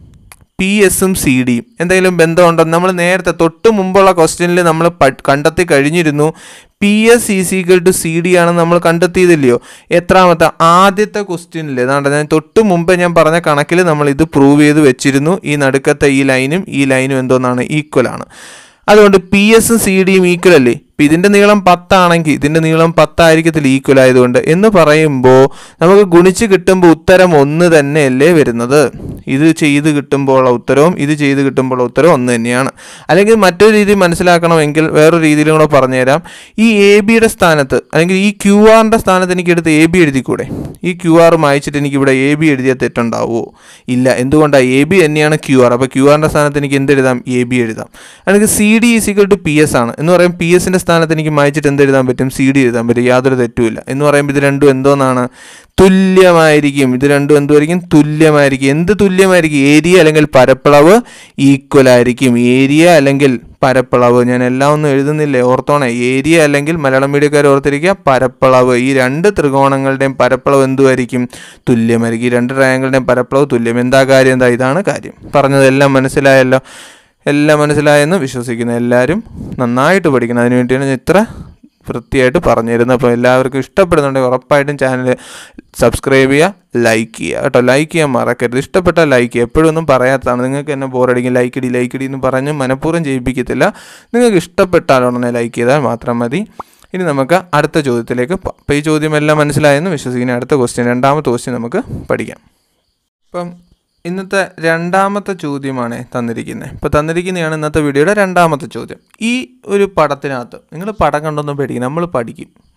പി എസും സി ഡിയും എന്തെങ്കിലും ബന്ധമുണ്ടോ നമ്മൾ നേരത്തെ തൊട്ട് മുമ്പുള്ള ക്വസ്റ്റ്യനിൽ നമ്മൾ പ- കണ്ടെത്തി കഴിഞ്ഞിരുന്നു P S is equal to C D ആണെന്ന് നമ്മൾ കണ്ടെത്തിയതില്ലയോ എത്രാമത്തെ ആദ്യത്തെ ക്വസ്റ്റ്യനിൽ ഏതാണ്ട് ഞാൻ തൊട്ട് മുമ്പ് ഞാൻ പറഞ്ഞ കണക്കിൽ നമ്മൾ ഇത് പ്രൂവ് ചെയ്ത് വെച്ചിരുന്നു ഈ നടുക്കത്തെ ഈ ലൈനും ഈ ലൈനും എന്തോന്നാണ് ഈക്വൽ ആണ് അതുകൊണ്ട് പി എസും സി ഡിയും ഈക്വൽ അല്ലേ ഇപ്പം ഇതിൻ്റെ നീളം പത്താണെങ്കിൽ ഇതിൻ്റെ നീളം പത്തായിരിക്കത്തില്ല ഈക്വൽ ആയതുകൊണ്ട് എന്ന് പറയുമ്പോൾ നമുക്ക് ഗുണിച്ച് കിട്ടുമ്പോൾ ഉത്തരം ഒന്ന് തന്നെയല്ലേ വരുന്നത് ഇത് ചെയ്ത് കിട്ടുമ്പോഴുള്ള ഉത്തരവും ഇത് ചെയ്ത് കിട്ടുമ്പോഴുള്ള ഉത്തരവും ഒന്ന് തന്നെയാണ് അല്ലെങ്കിൽ മറ്റൊരു രീതി മനസ്സിലാക്കണമെങ്കിൽ വേറൊരു രീതിയിലും കൂടെ പറഞ്ഞുതരാം ഈ എ ബിയുടെ സ്ഥാനത്ത് അല്ലെങ്കിൽ ഈ ക്യു ആറിൻ്റെ സ്ഥാനത്ത് എനിക്ക് എടുത്ത് എ ബി എഴുതിക്കൂടെ ഈ ക്യു ആർ മായിച്ചിട്ട് എനിക്ക് ഇവിടെ എ ബി എഴുതിയ തെറ്റുണ്ടാവുമോ ഇല്ല എന്തുകൊണ്ടാണ് എ ബി തന്നെയാണ് ക്യു ആർ അപ്പോൾ ക്യു ആറിൻ്റെ സ്ഥാനത്ത് എനിക്ക് എന്ത് എഴുതാം എ ബി എഴുതാം എനിക്ക് C D is equal to P S ആണ് എന്ന് പറയും പി എസിൻ്റെ സ്ഥാനത്ത് എനിക്ക് മായിച്ചിട്ട് എന്ത് എഴുതാൻ പറ്റും സി ഡി എഴുതാൻ പറ്റും യാതൊരു തെറ്റുമില്ല എന്ന് പറയുമ്പോൾ ഇത് രണ്ടും എന്തോന്നാണ് തുല്യമായിരിക്കും ഇത് രണ്ടും എന്തുമായിരിക്കും തുല്യമായിരിക്കും എന്ത് തുല്യമായിരിക്കും ഏരിയ അല്ലെങ്കിൽ പരപ്പളവ് ഈക്വൽ ആയിരിക്കും ഏരിയ അല്ലെങ്കിൽ പരപ്പളവ് ഞാൻ എല്ലാം ഒന്നും എഴുതുന്നില്ലേ ഓർത്തോണേ ഏരിയ അല്ലെങ്കിൽ മലയാളം മീഡിയക്കാർ ഓർത്തിരിക്കുക പരപ്പളവ് ഈ രണ്ട് ത്രികോണങ്ങളുടെയും പരപ്പളവ് എന്തുമായിരിക്കും തുല്യമായിരിക്കും ഈ രണ്ട് ട്രയാങ്കിളുടെയും പരപ്പളവ് തുല്യം എന്താ കാര്യം എന്താ ഇതാണ് കാര്യം പറഞ്ഞതെല്ലാം മനസ്സിലായല്ലോ എല്ലാം മനസ്സിലായെന്ന് വിശ്വസിക്കുന്നു എല്ലാവരും നന്നായിട്ട് പഠിക്കണം അതിന് വേണ്ടിയാണ് ഞാൻ ഇത്ര വൃത്തിയായിട്ട് പറഞ്ഞു തരുന്നത് അപ്പോൾ എല്ലാവർക്കും ഇഷ്ടപ്പെടുന്നുണ്ടെങ്കിൽ ഉറപ്പായിട്ടും ചാനൽ സബ്സ്ക്രൈബ് ചെയ്യുക ലൈക്ക് ചെയ്യുക കേട്ടോ ലൈക്ക് ചെയ്യാൻ മറക്കരുത് ഇഷ്ടപ്പെട്ടാൽ ലൈക്ക് ചെയ്യുക എപ്പോഴും ഒന്നും പറയാത്തതാണ് നിങ്ങൾക്ക് എന്നെ ബോറടിക്കും ലൈക്ക് ഇടി ലൈക്ക് ഇടി എന്ന് പറഞ്ഞ് മനഃപൂർവ്വം ചെയ്യിപ്പിക്കത്തില്ല നിങ്ങൾക്ക് ഇഷ്ടപ്പെട്ടാൽ ഉടനെ ലൈക്ക് ചെയ്താൽ മാത്രം മതി ഇനി നമുക്ക് അടുത്ത ചോദ്യത്തിലേക്ക് പോകാം അപ്പോൾ ഈ ചോദ്യം എല്ലാം മനസ്സിലായെന്ന് വിശ്വസിക്കുന്ന അടുത്ത ക്വസ്റ്റ്യൻ രണ്ടാമത്തെ ക്വസ്റ്റ്യൻ നമുക്ക് പഠിക്കാം ഇപ്പം ഇന്നത്തെ രണ്ടാമത്തെ ചോദ്യമാണ് തന്നിരിക്കുന്നത് ഇപ്പോൾ തന്നിരിക്കുന്നതാണ് ഇന്നത്തെ വീഡിയോയുടെ രണ്ടാമത്തെ ചോദ്യം ഈ ഒരു പടത്തിനകത്ത് നിങ്ങൾ പടം കണ്ടൊന്നും പേടിക്കും നമ്മൾ പഠിക്കും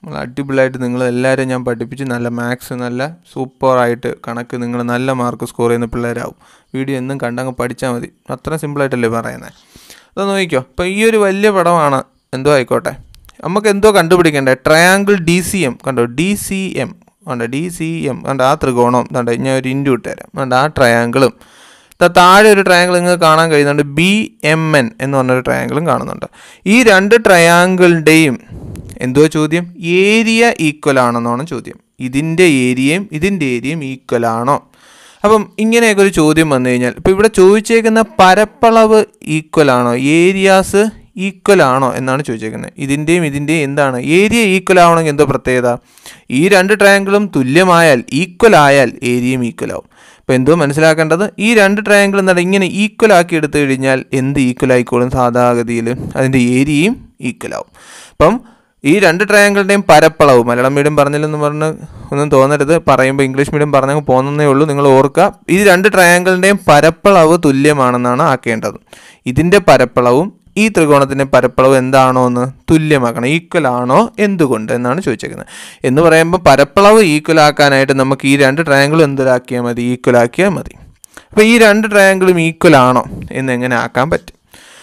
നല്ല അടിപൊളിയായിട്ട് നിങ്ങൾ എല്ലാവരും ഞാൻ പഠിപ്പിച്ച് നല്ല മാത്സ് നല്ല സൂപ്പറായിട്ട് കണക്ക് നിങ്ങൾ നല്ല മാർക്ക് സ്കോർ ചെയ്യുന്ന പിള്ളേരാവും വീഡിയോ എന്നും കണ്ടങ്ങ് പഠിച്ചാൽ മതി അത്ര സിമ്പിളായിട്ടല്ലേ പറയുന്നത് അത് നോക്കിക്കോ ഇപ്പോൾ ഈ ഒരു വലിയ പടമാണ് എന്തോ ആയിക്കോട്ടെ നമുക്ക് എന്തോ കണ്ടുപിടിക്കണ്ടേ ട്രയാങ്കിൾ ഡി സി എം കണ്ടോ ഡി സി എം കണ്ടോ ഡി സി എം കണ്ടോ ആ ത്രികോണം കണ്ടോ ഞാൻ ഒരു ഇൻറ്റു ഇട്ടുതരാം കണ്ടോ ആ ട്രയാങ്കിളും ദാ താഴെ ഒരു ട്രയാങ്കിൾ നിങ്ങൾക്ക് കാണാൻ കഴിയുന്നുണ്ട് ബി എം എൻ എന്ന് പറഞ്ഞൊരു ട്രയാങ്കിളും കാണുന്നുണ്ട് ഈ രണ്ട് ട്രയാങ്കിളിൻ്റെയും എന്തോ ചോദ്യം ഏരിയ ഈക്വൽ ആണെന്നാണ് ചോദ്യം ഇതിൻ്റെ ഏരിയയും ഇതിൻ്റെ ഏരിയയും ഈക്വൽ ആണോ അപ്പം ഇങ്ങനെയൊക്കെ ഒരു ചോദ്യം വന്നു കഴിഞ്ഞാൽ ഇപ്പോൾ ഇവിടെ ചോദിച്ചേക്കുന്ന പരപ്പളവ് ഈക്വൽ ആണോ ഏരിയാസ് ഈക്വൽ ആണോ എന്നാണ് ചോദിച്ചേക്കുന്നത് ഇതിൻ്റെയും ഇതിൻ്റെയും എന്താണ് ഏരിയ ഈക്വൽ ആവണമെങ്കിൽ എന്തോ പ്രത്യേകത ഈ രണ്ട് ട്രയാങ്കിളും തുല്യമായാൽ ഈക്വൽ ആയാൽ ഏരിയയും ഈക്വൽ ആവും അപ്പോൾ എന്തോ മനസ്സിലാക്കേണ്ടത് ഈ രണ്ട് ട്രയാങ്കിൾ എന്താണ് ഇങ്ങനെ ഈക്വൽ ആക്കി എടുത്തു കഴിഞ്ഞാൽ എന്ത് ഈക്വൽ ആയിക്കോളും സാധാഗതിയിൽ അതിൻ്റെ ഏരിയയും ഈക്വൽ ആവും അപ്പം ഈ രണ്ട് ട്രയാങ്കിളിൻ്റെയും പരപ്പളവ് മലയാളം മീഡിയം പറഞ്ഞില്ലെന്ന് പറഞ്ഞ് ഒന്നും തോന്നരുത് പറയുമ്പോൾ ഇംഗ്ലീഷ് മീഡിയം പറഞ്ഞങ്ങ് പോകുന്നതേ ഉള്ളൂ നിങ്ങൾ ഓർക്കുക ഈ രണ്ട് ട്രയാങ്കിളിൻ്റെയും പരപ്പളവ് തുല്യമാണെന്നാണ് ആക്കേണ്ടത് ഇതിൻ്റെ പരപ്പളവും ഈ ത്രികോണത്തിൻ്റെ പരപ്പളവ് എന്താണോ എന്ന് തുല്യമാക്കണം ഈക്വൽ ആണോ എന്തുകൊണ്ട് എന്നാണ് ചോദിച്ചേക്കുന്നത് എന്ന് പറയുമ്പോൾ പരപ്പളവ് ഈക്വൽ ആക്കാനായിട്ട് നമുക്ക് ഈ രണ്ട് ട്രയാങ്കിളും എന്തിലാക്കിയാൽ മതി ഈക്വൽ ആക്കിയാൽ മതി അപ്പോൾ ഈ രണ്ട് ട്രയാങ്കിളും ഈക്വൽ ആണോ എന്ന് എങ്ങനെ ആക്കാൻ പറ്റും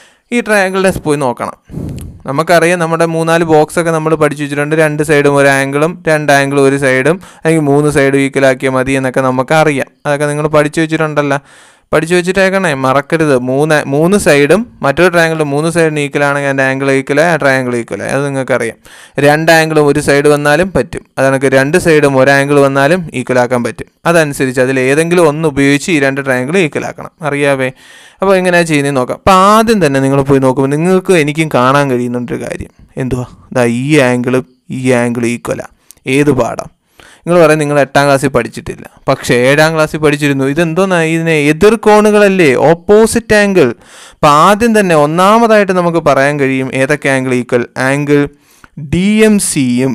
ഈ ട്രയാങ്കിളിനെ പോയി നോക്കണം നമുക്കറിയാം നമ്മുടെ മൂന്നാല് ബോക്സ് ഒക്കെ നമ്മൾ പഠിച്ചു വെച്ചിട്ടുണ്ട് രണ്ട് സൈഡും ഒരു ആംഗിളും രണ്ട് ആംഗിളും ഒരു സൈഡും അല്ലെങ്കിൽ മൂന്ന് സൈഡും ഈക്വലാക്കിയാൽ മതി എന്നൊക്കെ നമുക്ക് അറിയാം അതൊക്കെ നിങ്ങൾ പഠിച്ചു വെച്ചിട്ടുണ്ടല്ലോ പഠിച്ചു വെച്ചിട്ടേക്കണേ മറക്കരുത് മൂന്ന് മൂന്ന് സൈഡും മറ്റൊരു ട്രയാങ്കിളും മൂന്ന് സൈഡിന് ഈക്വൽ ആണെങ്കിൽ അതിൻ്റെ ആംഗിൾ ഈക്വലായി ആ ട്രയാങ്കിൾ ഈക്വലായി അത് നിങ്ങൾക്കറിയാം രണ്ട് ആംഗിളും ഒരു സൈഡ് വന്നാലും പറ്റും അതെനിക്ക് രണ്ട് സൈഡും ഒരു ആംഗിൾ വന്നാലും ഈക്വലാക്കാൻ പറ്റും അതനുസരിച്ച് അതിൽ ഏതെങ്കിലും ഒന്ന് ഉപയോഗിച്ച് ഈ രണ്ട് ട്രയാങ്കിൾ ഈക്വലാക്കണം അറിയാവേ അപ്പോൾ എങ്ങനെയാണ് ചെയ്യുന്നത് നോക്കാം അപ്പോൾ ആദ്യം തന്നെ നിങ്ങൾ പോയി നോക്കുമ്പോൾ നിങ്ങൾക്ക് എനിക്കും കാണാൻ കഴിയുന്നുണ്ടൊരു കാര്യം എന്തുവാ ദാ ഈ ആംഗിളും ഈ ആംഗിൾ ഈക്വലാ ഏത് പാഠം നിങ്ങൾ പറയും നിങ്ങൾ എട്ടാം ക്ലാസ്സിൽ പഠിച്ചിട്ടില്ല പക്ഷേ ഏഴാം ക്ലാസ്സിൽ പഠിച്ചിരുന്നു ഇതെന്തോന്നാ ഇതിനെ എതിർ കോണുകളല്ലേ ഓപ്പോസിറ്റ് ആംഗിൾ അപ്പം ആദ്യം തന്നെ ഒന്നാമതായിട്ട് നമുക്ക് പറയാൻ കഴിയും ഏതൊക്കെ angle equal angle D M സിയും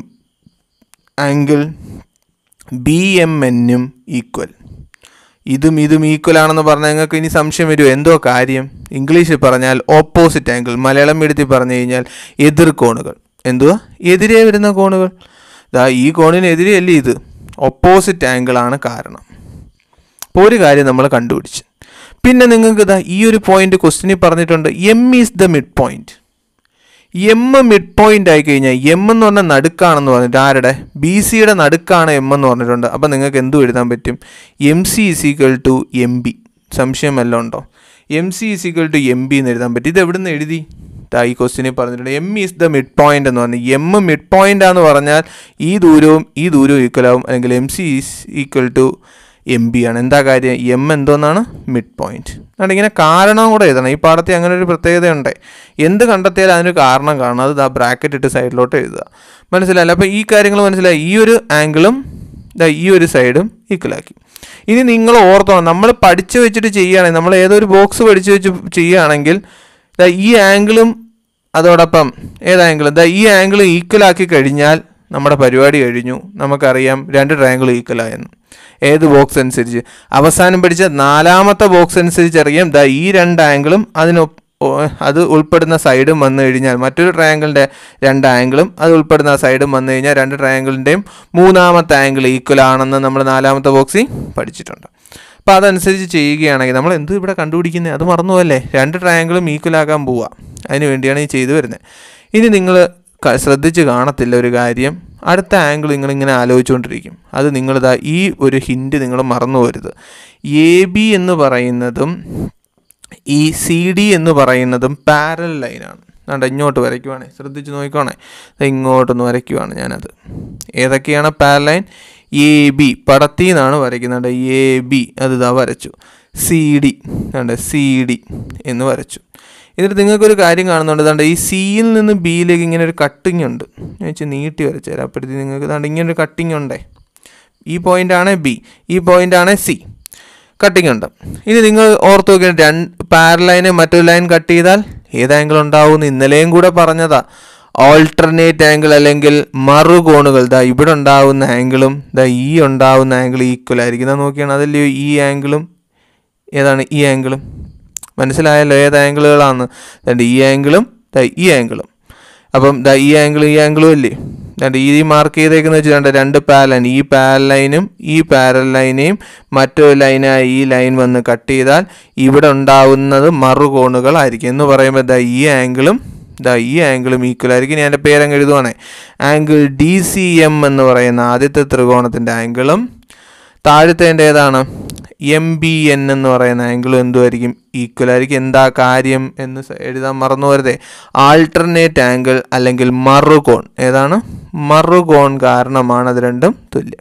ആംഗിൾ ബി എം എന്നും ഈക്വൽ ഇതും ഇതും ഈക്വൽ ആണെന്ന് പറഞ്ഞാൽ നിങ്ങൾക്ക് ഇനി സംശയം വരുമോ എന്തോ കാര്യം ഇംഗ്ലീഷിൽ പറഞ്ഞാൽ ഓപ്പോസിറ്റ് ആംഗിൾ മലയാളം മീഡിയത്തിൽ പറഞ്ഞു കഴിഞ്ഞാൽ എതിർ കോണുകൾ എന്തുവാ എതിരെ വരുന്ന കോണുകൾ ദാ ഈ കോണിനെതിരെയല്ലേ ഇത് ഓപ്പോസിറ്റ് ആംഗിളാണ് കാരണം അപ്പോൾ ഒരു കാര്യം നമ്മൾ കണ്ടുപിടിച്ച് പിന്നെ നിങ്ങൾക്ക് ഇതാ ഈ ഒരു പോയിന്റ് ക്വസ്റ്റിനിൽ പറഞ്ഞിട്ടുണ്ട് M is the mid point M mid point ആയി കഴിഞ്ഞാൽ എം എന്ന് പറഞ്ഞാൽ നടുക്കാണെന്ന് പറഞ്ഞിട്ട് ആരുടെ ബി സിയുടെ നടുക്കാണ് എം എന്ന് പറഞ്ഞിട്ടുണ്ട് അപ്പോൾ നിങ്ങൾക്ക് എന്തു എഴുതാൻ പറ്റും M C is equal to M B സംശയം വല്ലതും ഉണ്ടോ M C is equal to M B എന്ന് എഴുതാൻ പറ്റും ഇത് എവിടെ നിന്ന് എഴുതി ദാ ഈ ക്വസ്റ്റിനിൽ പറഞ്ഞിട്ടുണ്ട് M is the mid point എന്ന് പറഞ്ഞു എം മിഡ് പോയിന്റ് ആന്ന് പറഞ്ഞാൽ ഈ ദൂരവും ഈ ദൂരവും ഈക്വൽ ആവും അല്ലെങ്കിൽ M C is equal to M B ആണ് എന്താ കാര്യം എം എന്തോന്നാണ് മിഡ് പോയിന്റ് അതുകൊണ്ട് ഇങ്ങനെ കാരണം കൂടെ എഴുതണം ഈ പാഠത്തിൽ അങ്ങനെ ഒരു പ്രത്യേകതയുണ്ട് എന്ത് കണ്ടെത്തിയാലും അതിനൊരു കാരണം കാണണം അത് ആ ബ്രാക്കറ്റ് ഇട്ട് സൈഡിലോട്ട് എഴുതുക മനസ്സിലായില്ല അപ്പോൾ ഈ കാര്യങ്ങൾ മനസ്സിലായി ഈ ഒരു ആംഗിളും ദാ ഈ ഒരു സൈഡും ഈക്വലാക്കി ഇനി നിങ്ങൾ ഓർത്തോണം നമ്മൾ പഠിച്ചു വെച്ചിട്ട് ചെയ്യുകയാണെങ്കിൽ നമ്മൾ ഏതൊരു ബോക്സ് പഠിച്ചു വെച്ച് ചെയ്യുകയാണെങ്കിൽ ദാ ഈ ആംഗിളും അതോടൊപ്പം ഏത് ആംഗിളും ദാ ഈ ആംഗിൾ ഈക്വലാക്കി കഴിഞ്ഞാൽ നമ്മുടെ പരിപാടി കഴിഞ്ഞു നമുക്കറിയാം രണ്ട് ട്രയാങ്കിൾ ഈക്വലായെന്ന് ഏത് ബോക്സ് അനുസരിച്ച് അവസാനം പഠിച്ച നാലാമത്തെ ബോക്സ് അനുസരിച്ച് അറിയാം ദാ ഈ രണ്ട് ആംഗിളും അതിന് അത് ഉൾപ്പെടുന്ന സൈഡും വന്നു കഴിഞ്ഞാൽ മറ്റൊരു ട്രയാങ്കിളിൻ്റെ രണ്ട് ആംഗിളും അത് ഉൾപ്പെടുന്ന സൈഡും വന്നു കഴിഞ്ഞാൽ രണ്ട് ട്രയാങ്കിളിൻ്റെയും മൂന്നാമത്തെ ആംഗിൾ ഈക്വൽ ആണെന്ന് നമ്മൾ നാലാമത്തെ ബോക്സിൽ പഠിച്ചിട്ടുണ്ട് അപ്പോൾ അതനുസരിച്ച് ചെയ്യുകയാണെങ്കിൽ നമ്മൾ എന്ത് ഇവിടെ കണ്ടുപിടിക്കുന്നത് അത് മറന്നുപോയല്ലേ രണ്ട് ട്രയാങ്കിളും ഈക്വൽ ആക്കാൻ പോവുക അതിന് വേണ്ടിയാണ് ഈ ചെയ്തു വരുന്നത് ഇനി നിങ്ങൾ ശ്രദ്ധിച്ച് കാണത്തില്ല ഒരു കാര്യം അടുത്ത ആംഗിൾ നിങ്ങളിങ്ങനെ ആലോചിച്ചുകൊണ്ടിരിക്കും അത് നിങ്ങളിതാ ഈ ഒരു ഹിൻറ്റ് നിങ്ങൾ മറന്നു പോരുത് എ ബി എന്ന് പറയുന്നതും ഈ സി ഡി എന്ന് പറയുന്നതും പാരൽ ലൈനാണ് അതുകൊണ്ട് ഇങ്ങോട്ട് വരയ്ക്കുവാണേ ശ്രദ്ധിച്ച് നോക്കിക്കോണേ ഇങ്ങോട്ടൊന്ന് വരയ്ക്കുവാണ് ഞാനത് ഏതൊക്കെയാണ് പാരൽ ലൈൻ എ ബി പടത്തിൽ നിന്നാണ് വരയ്ക്കുന്നത് എ ബി അത് ഇതാ വരച്ചു സി ഡി കണ്ടേ സി ഡി എന്ന് വരച്ചു എന്നിട്ട് നിങ്ങൾക്കൊരു കാര്യം കാണുന്നുണ്ട് ദാണ്ട് ഈ സിയിൽ നിന്ന് ബിയിലേക്ക് ഇങ്ങനെ ഒരു കട്ടിങ് ഉണ്ട് ഞാൻ വെച്ച് നീട്ടി വരച്ചു തരാം അപ്പോഴത്തേക്ക് നിങ്ങൾക്ക് ദാണ്ട് ഇങ്ങനെ ഒരു കട്ടിങ് ഉണ്ടേ ഈ പോയിൻ്റാണ് ബി ഈ പോയിൻ്റാണ് സി കട്ടിങ് ഉണ്ട് ഇനി നിങ്ങൾ ഓർത്ത് നോക്കിയാൽ രണ്ട് പാരലൈനെ മറ്റൊരു ലൈൻ കട്ട് ചെയ്താൽ ഏത് ആംഗിൾ ഉണ്ടാവും ഇന്നലെയും കൂടെ പറഞ്ഞതാ ഓൾട്ടർനേറ്റ് ആംഗിൾ അല്ലെങ്കിൽ മറുകോണുകൾ ദാ ഇവിടെ ഉണ്ടാവുന്ന ആംഗിളും ദാ ഈ ഉണ്ടാവുന്ന ആംഗിൾ ഈക്വൽ ആയിരിക്കും ഇതാ നോക്കിയാണ് അതല്ലയോ ഈ ആംഗിളും ഏതാണ് ഈ ആംഗിളും മനസ്സിലായല്ലോ ഏത് ആംഗിളുകളാണ് ദാണ്ട് ഈ ആംഗിളും ദാ ഈ ആംഗിളും അപ്പം ദാ ഈ ആംഗിളും ഈ ആംഗിളും അല്ലേ രണ്ട് ഈ മാർക്ക് ചെയ്തേക്കുന്ന വെച്ചിട്ടുണ്ട് രണ്ട് പാരലൈൻ ഈ പാരലൈനും ഈ പാരൽ ലൈനെയും മറ്റൊരു ലൈനായി ഈ ലൈൻ വന്ന് കട്ട് ചെയ്താൽ ഇവിടെ ഉണ്ടാവുന്നത് മറുകോണുകളായിരിക്കും എന്ന് പറയുമ്പോൾ ദാ ഈ ആംഗിളും ദാ ഈ ആംഗിളും ഈക്വൽ ആയിരിക്കും ഞാൻ എൻ്റെ പേരങ്ങ് എഴുതുവാണേ ആംഗിൾ ഡി സി എം എന്ന് പറയുന്ന ആദ്യത്തെ ത്രികോണത്തിൻ്റെ ആംഗിളും താഴത്തേൻ്റെ ഏതാണ് എം ബി എൻ എന്ന് പറയുന്ന ആംഗിളും എന്തുമായിരിക്കും ഈക്വൽ ആയിരിക്കും എന്താ കാര്യം എന്ന് സ- എഴുതാൻ മറന്നു വരുതേ ആൾട്ടർനേറ്റ് ആംഗിൾ അല്ലെങ്കിൽ മറുകോൺ ഏതാണ് മറുകോൺ കാരണമാണ് അത് രണ്ടും തുല്യം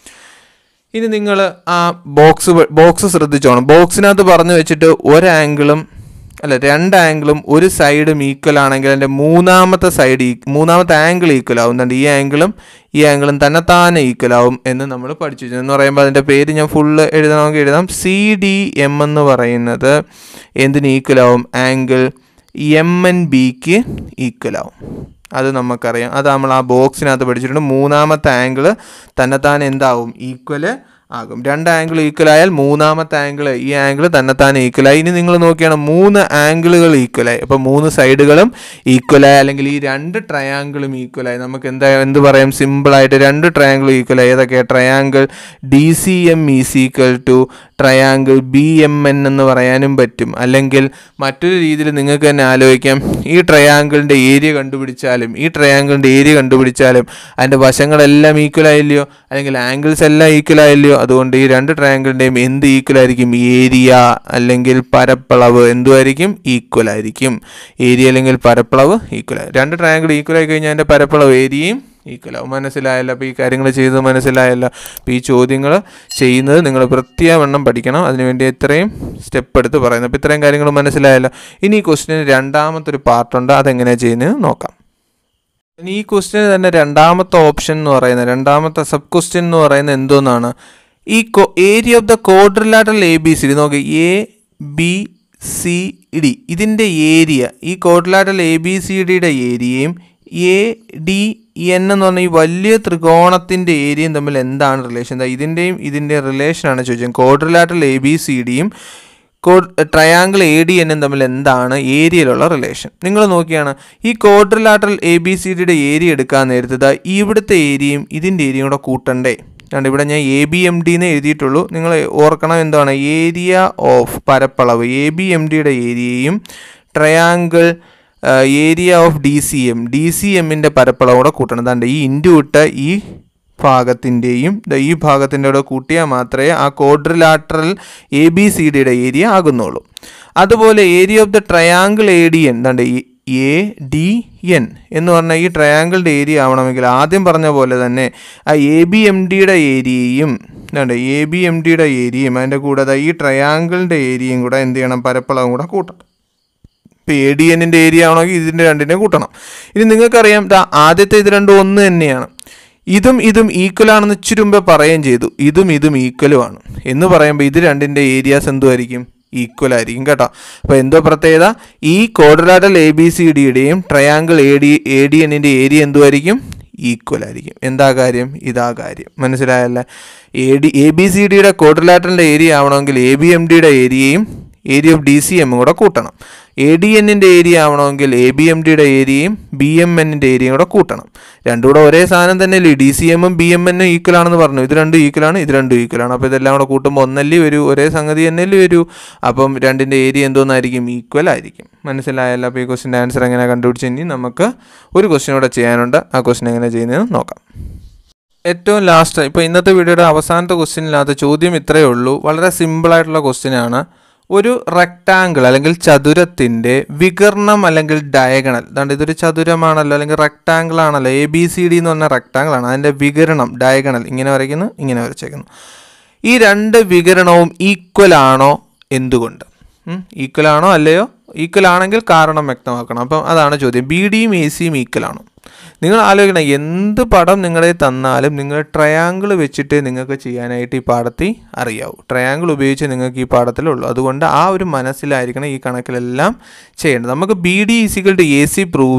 ഇനി നിങ്ങൾ ആ ബോക്സ് ബോക്സ് ശ്രദ്ധിച്ചോണം ബോക്സിനകത്ത് പറഞ്ഞു വെച്ചിട്ട് ഒരു ആംഗിളും അല്ല രണ്ട് ആംഗിളും ഒരു സൈഡും ഈക്വൽ ആണെങ്കിൽ അതിൻ്റെ മൂന്നാമത്തെ സൈഡ് മൂന്നാമത്തെ ആംഗിൾ ഈക്വൽ ആവും എന്നിട്ട് ഈ ആംഗിളും ഈ ആംഗിളും തന്നെത്താനെ ഈക്വൽ ആവും എന്ന് നമ്മൾ പഠിച്ചു വെച്ചു. എന്ന് പറയുമ്പോൾ അതിൻ്റെ പേര് ഞാൻ ഫുള്ള് എഴുതണമെങ്കിൽ എഴുതാം സി ഡി എം എന്ന് പറയുന്നത് എന്തിന് ഈക്വൽ ആവും ആംഗിൾ എം എൻ ബിക്ക് ഈക്വൽ ആവും അത് നമുക്കറിയാം അത് നമ്മൾ ആ ബോക്സിനകത്ത് പഠിച്ചിട്ടുണ്ട് മൂന്നാമത്തെ ആംഗിൾ തന്നെത്താൻ എന്താവും ഈക്വല് ആകും രണ്ട് ആംഗിൾ ഈക്വൽ ആയാൽ മൂന്നാമത്തെ ആംഗിൾ ഈ ആംഗിൾ തന്നെത്താൻ ഈക്വൽ ആയി ഇനി നിങ്ങൾ നോക്കിയാണ് മൂന്ന് ആംഗിളുകൾ ഈക്വൽ ആയി അപ്പോൾ മൂന്ന് സൈഡുകളും ഈക്വൽ ആയി അല്ലെങ്കിൽ ഈ രണ്ട് ട്രയാങ്കിളും ഈക്വൽ ആയി നമുക്ക് എന്താ എന്ത് പറയാം സിമ്പിളായിട്ട് രണ്ട് ട്രയാങ്കിൾ ഈക്വൽ ആയി ഏതൊക്കെ triangle D C M is equal to triangle B M N എന്ന് പറയാനും പറ്റും അല്ലെങ്കിൽ മറ്റൊരു രീതിയിൽ നിങ്ങൾക്ക് തന്നെ ആലോചിക്കാം ഈ ട്രയാങ്കിളിൻ്റെ ഏരിയ കണ്ടുപിടിച്ചാലും ഈ ട്രയാങ്കിളിൻ്റെ ഏരിയ കണ്ടുപിടിച്ചാലും അതിൻ്റെ വശങ്ങളെല്ലാം ഈക്വൽ ആയില്ലയോ അല്ലെങ്കിൽ ആംഗിൾസ് എല്ലാം ഈക്വൽ ആയില്ലയോ അതുകൊണ്ട് ഈ രണ്ട് ട്രയാങ്കിളിൻ്റെയും എന്ത് ഈക്വൽ ആയിരിക്കും ഏരിയ അല്ലെങ്കിൽ പരപ്പളവ് എന്തുമായിരിക്കും ഈക്വൽ ആയിരിക്കും ഏരിയ അല്ലെങ്കിൽ പരപ്പളവ് ഈക്വൽ ആയി രണ്ട് ട്രയാങ്കിൾ ഈക്വൽ ആയി കഴിഞ്ഞാൽ അതിൻ്റെ പരപ്പളവ് ഏരിയയും ഈക്വൽ ആവും മനസ്സിലായല്ലോ അപ്പോൾ ഈ കാര്യങ്ങൾ ചെയ്തത് മനസ്സിലായല്ലോ അപ്പോൾ ഈ ചോദ്യങ്ങൾ ചെയ്യുന്നത് നിങ്ങൾ വൃത്തിയാവണ്ണം പഠിക്കണം അതിനുവേണ്ടി ഇത്രയും സ്റ്റെപ്പ് എടുത്ത് പറയുന്നത് അപ്പോൾ ഇത്രയും കാര്യങ്ങൾ മനസ്സിലായല്ലോ ഇനി ഈ ക്വസ്റ്റിന് രണ്ടാമത്തെ ഒരു പാർട്ടുണ്ട് അതെങ്ങനെയാണ് ചെയ്യുന്നത് നോക്കാം ഇനി ഈ ക്വസ്റ്റിന് തന്നെ രണ്ടാമത്തെ ഓപ്ഷൻ എന്ന് പറയുന്നത് രണ്ടാമത്തെ സബ് ക്വസ്റ്റ്യൻ എന്ന് പറയുന്നത് എന്തോന്നാണ് ഈ area of the quadrilateral A B C D നോക്കി എ ബി സി ഡി ഇതിൻ്റെ ഏരിയ ഈ കോഡ്രിലാറ്ററൽ എ ബി സി ഡിയുടെ ഏരിയയും എ ഡി എൻ എന്ന് പറഞ്ഞ ഈ വലിയ ത്രികോണത്തിൻ്റെ ഏരിയയും തമ്മിൽ എന്താണ് റിലേഷൻ എന്താ ഇതിൻ്റെയും ഇതിൻ്റെ റിലേഷനാണ് ചോദിച്ചത് കോഡ്രിലാറ്ററൽ എ ബി സി ഡിയും ട്രയാങ്കിൾ എ ഡി എന്നും തമ്മിൽ എന്താണ് ഏരിയയിലുള്ള റിലേഷൻ നിങ്ങൾ നോക്കിയാണ് ഈ കോഡ്രിലാറ്ററൽ എ ബി സി ഡിയുടെ ഏരിയ എടുക്കാൻ നേരത്ത് ദാ ഇവിടുത്തെ ഏരിയയും ഇതിൻ്റെ ഏരിയയും കൂടെ കൂട്ടണ്ടേ കണ്ട് ഇവിടെ ഞാൻ എ ബി എം ഡി എന്ന് എഴുതിയിട്ടുള്ളൂ നിങ്ങൾ ഓർക്കണം എന്താണ് ഏരിയ ഓഫ് പരപ്പളവ് എ ബി എം ഡിയുടെ ഏരിയയും triangle area of D C M D C എമ്മിൻ്റെ പരപ്പളവും കൂടെ കൂട്ടണം അതാണ്ട് ഈ ഇൻറ്റു ഇട്ട ഈ ഭാഗത്തിൻ്റെയും ഈ ഭാഗത്തിൻ്റെ കൂടെ കൂട്ടിയാൽ മാത്രമേ ആ കോഡ്രിലാറ്ററൽ എ ബി സി ഡിയുടെ ഏരിയ ആകുന്നുള്ളൂ അതുപോലെ area of the triangle A D N എന്താണ്ട് എ ഡി എൻ എന്ന് പറഞ്ഞാൽ ഈ ട്രയാങ്കിളിൻ്റെ ഏരിയ ആവണമെങ്കിൽ ആദ്യം പറഞ്ഞ പോലെ തന്നെ ആ എ ബി എം ഡിയുടെ ഏരിയയും എന്താണ്ട് എ ബി എം ഡിയുടെ ഏരിയയും അതിൻ്റെ കൂടെ ദാ ഈ ട്രയാങ്കിളിൻ്റെ ഏരിയയും കൂടെ എന്ത് ചെയ്യണം പരപ്പളവും കൂടെ കൂട്ടണം ഇപ്പോൾ എ ഡി എന്നിൻ്റെ ഏരിയ ആണെങ്കിൽ ഇതിൻ്റെ രണ്ടിനെ കൂട്ടണം ഇനി നിങ്ങൾക്കറിയാം ദാ ആദ്യത്തെ ഇത് രണ്ടും ഒന്ന് തന്നെയാണ് ഇതും ഇതും ഈക്വൽ ആണെന്ന് ഇച്ചിരി മുമ്പേ പറയുകയും ചെയ്തു ഇതും ഇതും ഈക്വലും ആണ് എന്ന് പറയുമ്പോൾ ഇത് രണ്ടിൻ്റെ ഏരിയാസ് എന്തുമായിരിക്കും ഈക്വൽ ആയിരിക്കും കേട്ടോ അപ്പോൾ എന്തോ പ്രത്യേകത ഈ കോഡ്രിലാറ്ററൽ എ ബി സി ഡിയുടെയും triangle A D A D എന്നിൻ്റെ ഏരിയ എന്തുമായിരിക്കും ഈക്വൽ ആയിരിക്കും എന്താ കാര്യം ഇതാ കാര്യം മനസ്സിലായല്ലേ A D A B C ഡിയുടെ കോഡ്രിലാറ്ററിൻ്റെ ഏരിയ ആവണമെങ്കിൽ എ ബി എം ഡിയുടെ ഏരിയയും ഏരിയ ഓഫ് ഡി സി എമ്മും കൂടെ കൂട്ടണം എ ഡി എന്നിൻ്റെ ഏരിയ ആവണമെങ്കിൽ എ ബി എം ഡിയുടെ ഏരിയയും ബി എം എന്നിൻ്റെ ഏരിയയും കൂടെ കൂട്ടണം രണ്ടും കൂടെ ഒരേ സാധനം തന്നെയല്ലേ ഡി സി എമ്മും ബി എം എന്നും ഈക്വൽ ആണെന്ന് പറഞ്ഞു ഇത് രണ്ടും ഈക്വലാണ് ഇത് രണ്ടും ഈക്വൽ ആണ് അപ്പോൾ ഇതെല്ലാം കൂടെ കൂട്ടുമ്പോൾ ഒന്നല്ലേ വരൂ ഒരേ സംഗതി തന്നെയല്ലേ വരൂ അപ്പം രണ്ടിൻ്റെ ഏരിയ എന്തോന്നായിരിക്കും ഈക്വൽ ആയിരിക്കും മനസ്സിലായല്ലോ അപ്പോൾ ഈ ക്വസ്റ്റിൻ്റെ ആൻസർ എങ്ങനെ കണ്ടുപിടിച്ച് ഇനി നമുക്ക് ഒരു ക്വസ്റ്റ്യൻ കൂടെ ചെയ്യാനുണ്ട് ആ ക്വസ്റ്റ്യൻ എങ്ങനെ ചെയ്യുന്നതെന്ന് നോക്കാം ഏറ്റവും ലാസ്റ്റ് ഇപ്പോൾ ഇന്നത്തെ വീഡിയോയുടെ അവസാനത്തെ ക്വസ്റ്റ്യനിനകത്ത് ചോദ്യം ഇത്രയേ ഉള്ളൂ വളരെ സിമ്പിളായിട്ടുള്ള ക്വസ്റ്റ്യനാണ് ഒരു റെക്റ്റാങ്കിൾ അല്ലെങ്കിൽ ചതുരത്തിൻ്റെ വികർണം അല്ലെങ്കിൽ ഡയഗണൽ അതാണ്ട് ഇതൊരു ചതുരമാണല്ലോ അല്ലെങ്കിൽ റെക്റ്റാങ്കിൾ ആണല്ലോ എ ബി സി ഡി എന്ന് പറഞ്ഞ റെക്റ്റാങ്കിൾ ആണ് അതിൻ്റെ വികരണം ഡയഗണൽ ഇങ്ങനെ വരയ്ക്കുന്നു ഇങ്ങനെ വരച്ചേക്കുന്നു ഈ രണ്ട് വികരണവും ഈക്വൽ ആണോ എന്തുകൊണ്ട് ഈക്വൽ ആണോ അല്ലയോ ഈക്വൽ ആണെങ്കിൽ കാരണം വ്യക്തമാക്കണം അപ്പം അതാണ് ചോദ്യം ബി ഡിയും എ സിയും ഈക്വൽ ആണോ നിങ്ങൾ ആലോചിക്കണം എന്ത് പടം നിങ്ങളെ തന്നാലും നിങ്ങൾ ട്രയാങ്കിൾ വെച്ചിട്ട് നിങ്ങൾക്ക് ചെയ്യാനായിട്ട് ഈ പാഠത്തിൽ അറിയാവൂ ട്രയാങ്കിൾ ഉപയോഗിച്ച് നിങ്ങൾക്ക് ഈ പാഠത്തിലുള്ളൂ അതുകൊണ്ട് ആ ഒരു മനസ്സിലായിരിക്കണം ഈ കണക്കിലെല്ലാം ചെയ്യേണ്ടത് നമുക്ക് B D is equal to A C prove ചെയ്യണം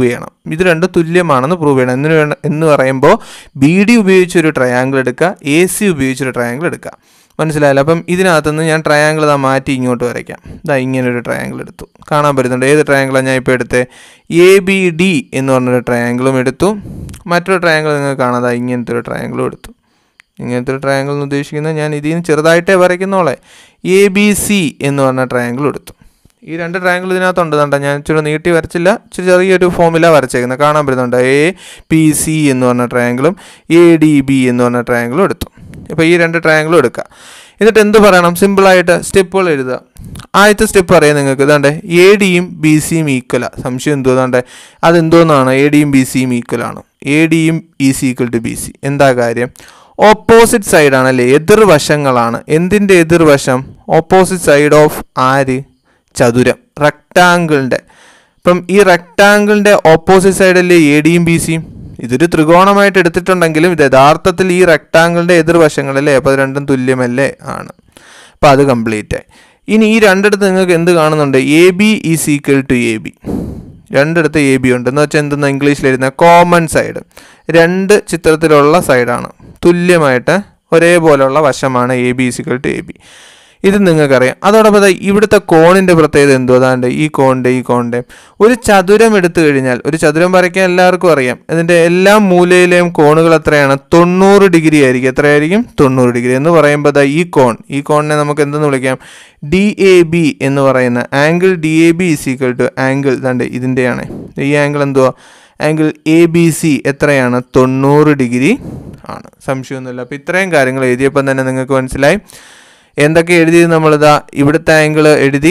ഇത് രണ്ടും തുല്യമാണെന്ന് പ്രൂവ് ചെയ്യണം എന്ന് വേണ്ട എന്ന് പറയുമ്പോൾ ബി ഡി ഉപയോഗിച്ചൊരു ട്രയാങ്കിൾ എടുക്കുക എ സി ഉപയോഗിച്ചൊരു ട്രയാങ്കിൾ എടുക്കുക മനസ്സിലായല്ലോ അപ്പം ഇതിനകത്തുനിന്ന് ഞാൻ ട്രയാങ്കിൾ ഇതാ മാറ്റി ഇങ്ങോട്ട് വരയ്ക്കാം ഇതാ ഇങ്ങനെ ഒരു ട്രയാങ്കിൾ എടുത്തു കാണാൻ പറ്റുന്നുണ്ട് ഏത് ട്രയാങ്കിളാണ് ഞാൻ ഇപ്പോൾ എടുത്തത് എ ബി ഡി എന്ന് പറഞ്ഞൊരു ട്രയാങ്കിളും എടുത്തു മറ്റൊരു ട്രയാങ്കിൾ നിങ്ങൾക്ക് കാണാം ദാ ഇങ്ങനത്തെ ഒരു ട്രയാങ്കിളും എടുത്തു ഇങ്ങനത്തെ ഒരു ട്രയാങ്കിൾ എന്ന് ഉദ്ദേശിക്കുന്നത് ഞാൻ ഇതിൽ നിന്ന് ചെറുതായിട്ടേ വരയ്ക്കുന്നോളെ എ ബി സി എന്ന് പറഞ്ഞ ട്രയാങ്കിൾ എടുത്തു ഈ രണ്ട് ട്രയാങ്കിൾ ഇതിനകത്തുണ്ട് കണ്ട ഞാൻ ഇച്ചിരി നീട്ടി വരച്ചില്ല ഇച്ചിരി ചെറിയൊരു ഫോമിലാണ് വരച്ചേക്കുന്നത് കാണാൻ പറ്റുന്നുണ്ട് എ പി സി എന്ന് പറഞ്ഞ ട്രയാങ്കിളും എ ഡി ബി എന്ന് പറഞ്ഞ ട്രയാങ്കിളും എടുത്തു ഇപ്പോൾ ഈ രണ്ട് ട്രയാങ്കിളും എടുക്കുക എന്നിട്ട് എന്ത് പറയണം സിമ്പിളായിട്ട് സ്റ്റെപ്പുകൾ എഴുതുക ആദ്യത്തെ സ്റ്റെപ്പ് അറിയാം നിങ്ങൾക്ക് ഇതാണ്ട് എ ഡിയും ബി സിയും ഈക്വലാണ് സംശയം എന്തോ ഇതാണ്ട് അതെന്തോന്നാണ് എ ഡിയും ബി സിയും ഈക്വലാണ് എ ഡിയും E C equal to B C എന്താ കാര്യം ഓപ്പോസിറ്റ് സൈഡാണ് അല്ലേ എതിർവശങ്ങളാണ് എന്തിൻ്റെ എതിർവശം ഓപ്പോസിറ്റ് സൈഡ് ഓഫ് ആര് ചതുരം റെക്റ്റാങ്കിളിൻ്റെ ഇപ്പം ഈ റെക്റ്റാങ്കിളിൻ്റെ ഓപ്പോസിറ്റ് സൈഡല്ലേ എ ഡിയും ബി സിയും ഇതൊരു ത്രികോണമായിട്ട് എടുത്തിട്ടുണ്ടെങ്കിലും ഇത് യഥാർത്ഥത്തിൽ ഈ റെക്റ്റാങ്കിളിൻ്റെ എതിർവശങ്ങളല്ലേ അപ്പോൾ അത് രണ്ടും തുല്യമല്ലേ ആണ് അപ്പോൾ അത് കംപ്ലീറ്റ് ആയി ഇനി ഈ രണ്ടിടത്ത് നിങ്ങൾക്ക് എന്ത് കാണുന്നുണ്ട് A B is equal to A B രണ്ടിടത്ത് എ ബി ഉണ്ട് എന്ന് വെച്ചാൽ എന്തെന്ന് ഇംഗ്ലീഷിൽ എഴുതുന്ന കോമൺ സൈഡ് രണ്ട് ചിത്രത്തിലുള്ള സൈഡാണ് തുല്യമായിട്ട് ഒരേപോലെയുള്ള വശമാണ് A B is equal to A B ഇത് നിങ്ങൾക്കറിയാം അതോടൊപ്പം ദാ ഇവിടുത്തെ കോണിൻ്റെ പ്രത്യേകത എന്തോ അതാണ്ട് ഈ കോണിൻ്റെ ഈ കോണിൻ്റെ ഒരു ചതുരം എടുത്തു കഴിഞ്ഞാൽ ഒരു ചതുരം വരയ്ക്കാൻ എല്ലാവർക്കും അറിയാം ഇതിൻ്റെ എല്ലാ മൂലയിലെയും കോണുകൾ എത്രയാണ് തൊണ്ണൂറ് ഡിഗ്രി ആയിരിക്കും എത്രയായിരിക്കും തൊണ്ണൂറ് ഡിഗ്രി എന്ന് പറയുമ്പോൾ ദാ ഈ കോൺ ഈ കോണിനെ നമുക്ക് എന്തെന്ന് വിളിക്കാം ഡി എ ബി എന്ന് പറയുന്ന angle D A B is equal to angle ഇതാണ്ട് ഇതിൻ്റെയാണ് ഈ ആംഗിൾ എന്തുവാ ആംഗിൾ എ ബി സി എത്രയാണ് തൊണ്ണൂറ് ഡിഗ്രി ആണ് സംശയമൊന്നുമില്ല അപ്പോൾ ഇത്രയും കാര്യങ്ങൾ എഴുതിയപ്പം തന്നെ നിങ്ങൾക്ക് മനസ്സിലായി എന്തൊക്കെ എഴുതി നമ്മളിതാ ഇവിടുത്തെ ആംഗിൾ എഴുതി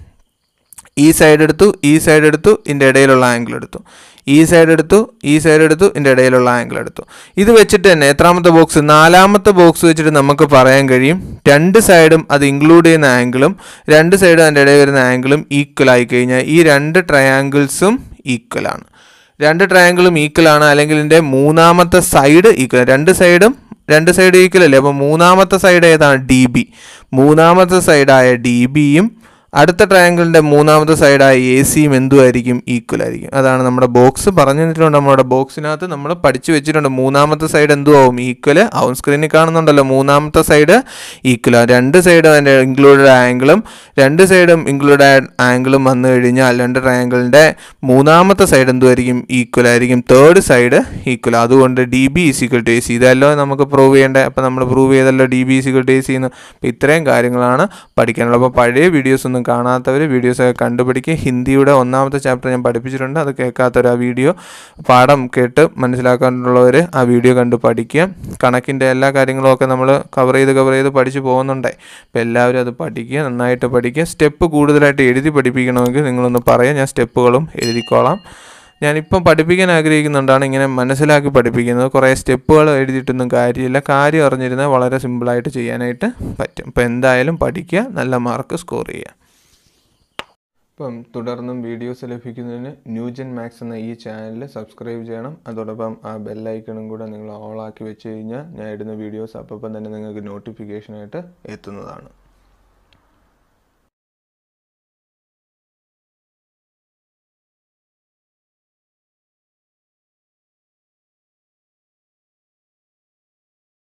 ഈ സൈഡ് എടുത്തു ഈ സൈഡ് എടുത്തു ഇതിൻ്റെ ഇടയിലുള്ള ആംഗിൾ എടുത്തു ഈ സൈഡ് എടുത്തു ഈ സൈഡ് എടുത്തു ഇതിൻ്റെ ഇടയിലുള്ള ആംഗിൾ എടുത്തു ഇത് വെച്ചിട്ട് തന്നെ എത്രാമത്തെ ബോക്സ് നാലാമത്തെ ബോക്സ് വെച്ചിട്ട് നമുക്ക് പറയാൻ കഴിയും രണ്ട് സൈഡും അത് ഇൻക്ലൂഡ് ചെയ്യുന്ന ആംഗിളും രണ്ട് സൈഡും അതിൻ്റെ ഇടയിൽ വരുന്ന ആംഗിളും ഈക്വൽ ആയി കഴിഞ്ഞാൽ ഈ രണ്ട് ട്രയാങ്കിൾസും ഈക്വൽ ആണ് രണ്ട് ട്രയാങ്കിളും ഈക്വൽ ആണ് അല്ലെങ്കിൽ ഇതിൻ്റെ മൂന്നാമത്തെ സൈഡ് ഈക്വൽ രണ്ട് സൈഡും രണ്ട് സൈഡ് ഈക്വൽ അല്ലേ അപ്പോൾ മൂന്നാമത്തെ സൈഡ് ഏതാണ് ഡി ബി മൂന്നാമത്തെ സൈഡായ ഡി ബിയും അടുത്ത ട്രയാങ്കിളിൻ്റെ മൂന്നാമത്തെ സൈഡായ എ സിയും എന്തുമായിരിക്കും ഈക്വൽ ആയിരിക്കും അതാണ് നമ്മുടെ ബോക്സ് പറഞ്ഞു തന്നിട്ടുണ്ട് നമ്മുടെ ബോക്സിനകത്ത് നമ്മൾ പഠിച്ചു വെച്ചിട്ടുണ്ട് മൂന്നാമത്തെ സൈഡ് എന്തുമാവും ഈക്വൽ ആവും സ്ക്രീനിൽ കാണുന്നുണ്ടല്ലോ മൂന്നാമത്തെ സൈഡ് ഈക്വൽ ആവും രണ്ട് സൈഡും അതിൻ്റെ ഇൻക്ലൂഡഡ് ആംഗിളും രണ്ട് സൈഡും ഇൻക്ലൂഡഡ് ആംഗിളും വന്നു കഴിഞ്ഞാൽ രണ്ട് ട്രയാങ്കിളിൻ്റെ മൂന്നാമത്തെ സൈഡ് എന്തുമായിരിക്കും ഈക്വൽ ആയിരിക്കും തേർഡ് സൈഡ് ഈക്വൽ അതുകൊണ്ട് D B is equal to A C ഇതല്ലോ നമുക്ക് പ്രൂവ് ചെയ്യേണ്ടത് അപ്പോൾ നമ്മൾ പ്രൂവ് ചെയ്തല്ലോ D B is equal to A C എന്ന് അപ്പോൾ ഇത്രയും കാര്യങ്ങളാണ് പഠിക്കാനുള്ളത് അപ്പോൾ പഴയ വീഡിയോസ് ഒന്നും കാണാത്തവർ വീഡിയോസൊക്കെ കണ്ടുപിടിക്കുക ഹിന്ദിയുടെ ഒന്നാമത്തെ ചാപ്റ്റർ ഞാൻ പഠിപ്പിച്ചിട്ടുണ്ട് അത് കേൾക്കാത്തവർ ആ വീഡിയോ പാഠം കേട്ട് മനസ്സിലാക്കാനുള്ളവർ ആ വീഡിയോ കണ്ട് പഠിക്കുക കണക്കിൻ്റെ എല്ലാ കാര്യങ്ങളും ഒക്കെ നമ്മൾ കവർ ചെയ്ത് കവർ ചെയ്ത് പഠിച്ച് പോകുന്നുണ്ടേ അപ്പോൾ എല്ലാവരും അത് പഠിക്കുക നന്നായിട്ട് പഠിക്കുക സ്റ്റെപ്പ് കൂടുതലായിട്ട് എഴുതി പഠിപ്പിക്കണമെങ്കിൽ നിങ്ങളൊന്ന് പറയാം ഞാൻ സ്റ്റെപ്പുകളും എഴുതിക്കോളാം ഞാനിപ്പം പഠിപ്പിക്കാൻ ആഗ്രഹിക്കുന്നുണ്ടാണ് ഇങ്ങനെ മനസ്സിലാക്കി പഠിപ്പിക്കുന്നത് കുറേ സ്റ്റെപ്പുകൾ എഴുതിയിട്ടൊന്നും കാര്യമില്ല കാര്യം അറിഞ്ഞിരുന്നാൽ വളരെ സിമ്പിളായിട്ട് ചെയ്യാനായിട്ട് പറ്റും അപ്പോൾ എന്തായാലും പഠിക്കുക നല്ല മാർക്ക് സ്കോർ ചെയ്യുക ഇപ്പം തുടർന്നും വീഡിയോസ് ലഭിക്കുന്നതിന് ന്യൂജൻ മാക്സ് എന്ന ഈ ചാനൽ സബ്സ്ക്രൈബ് ചെയ്യണം അതോടൊപ്പം ആ ബെല്ലൈക്കണും കൂടെ നിങ്ങൾ ഓളാക്കി വെച്ച് കഴിഞ്ഞാൽ ഞാൻ ഇടുന്ന വീഡിയോസ് അപ്പം തന്നെ നിങ്ങൾക്ക് നോട്ടിഫിക്കേഷനായിട്ട് എത്തുന്നതാണ്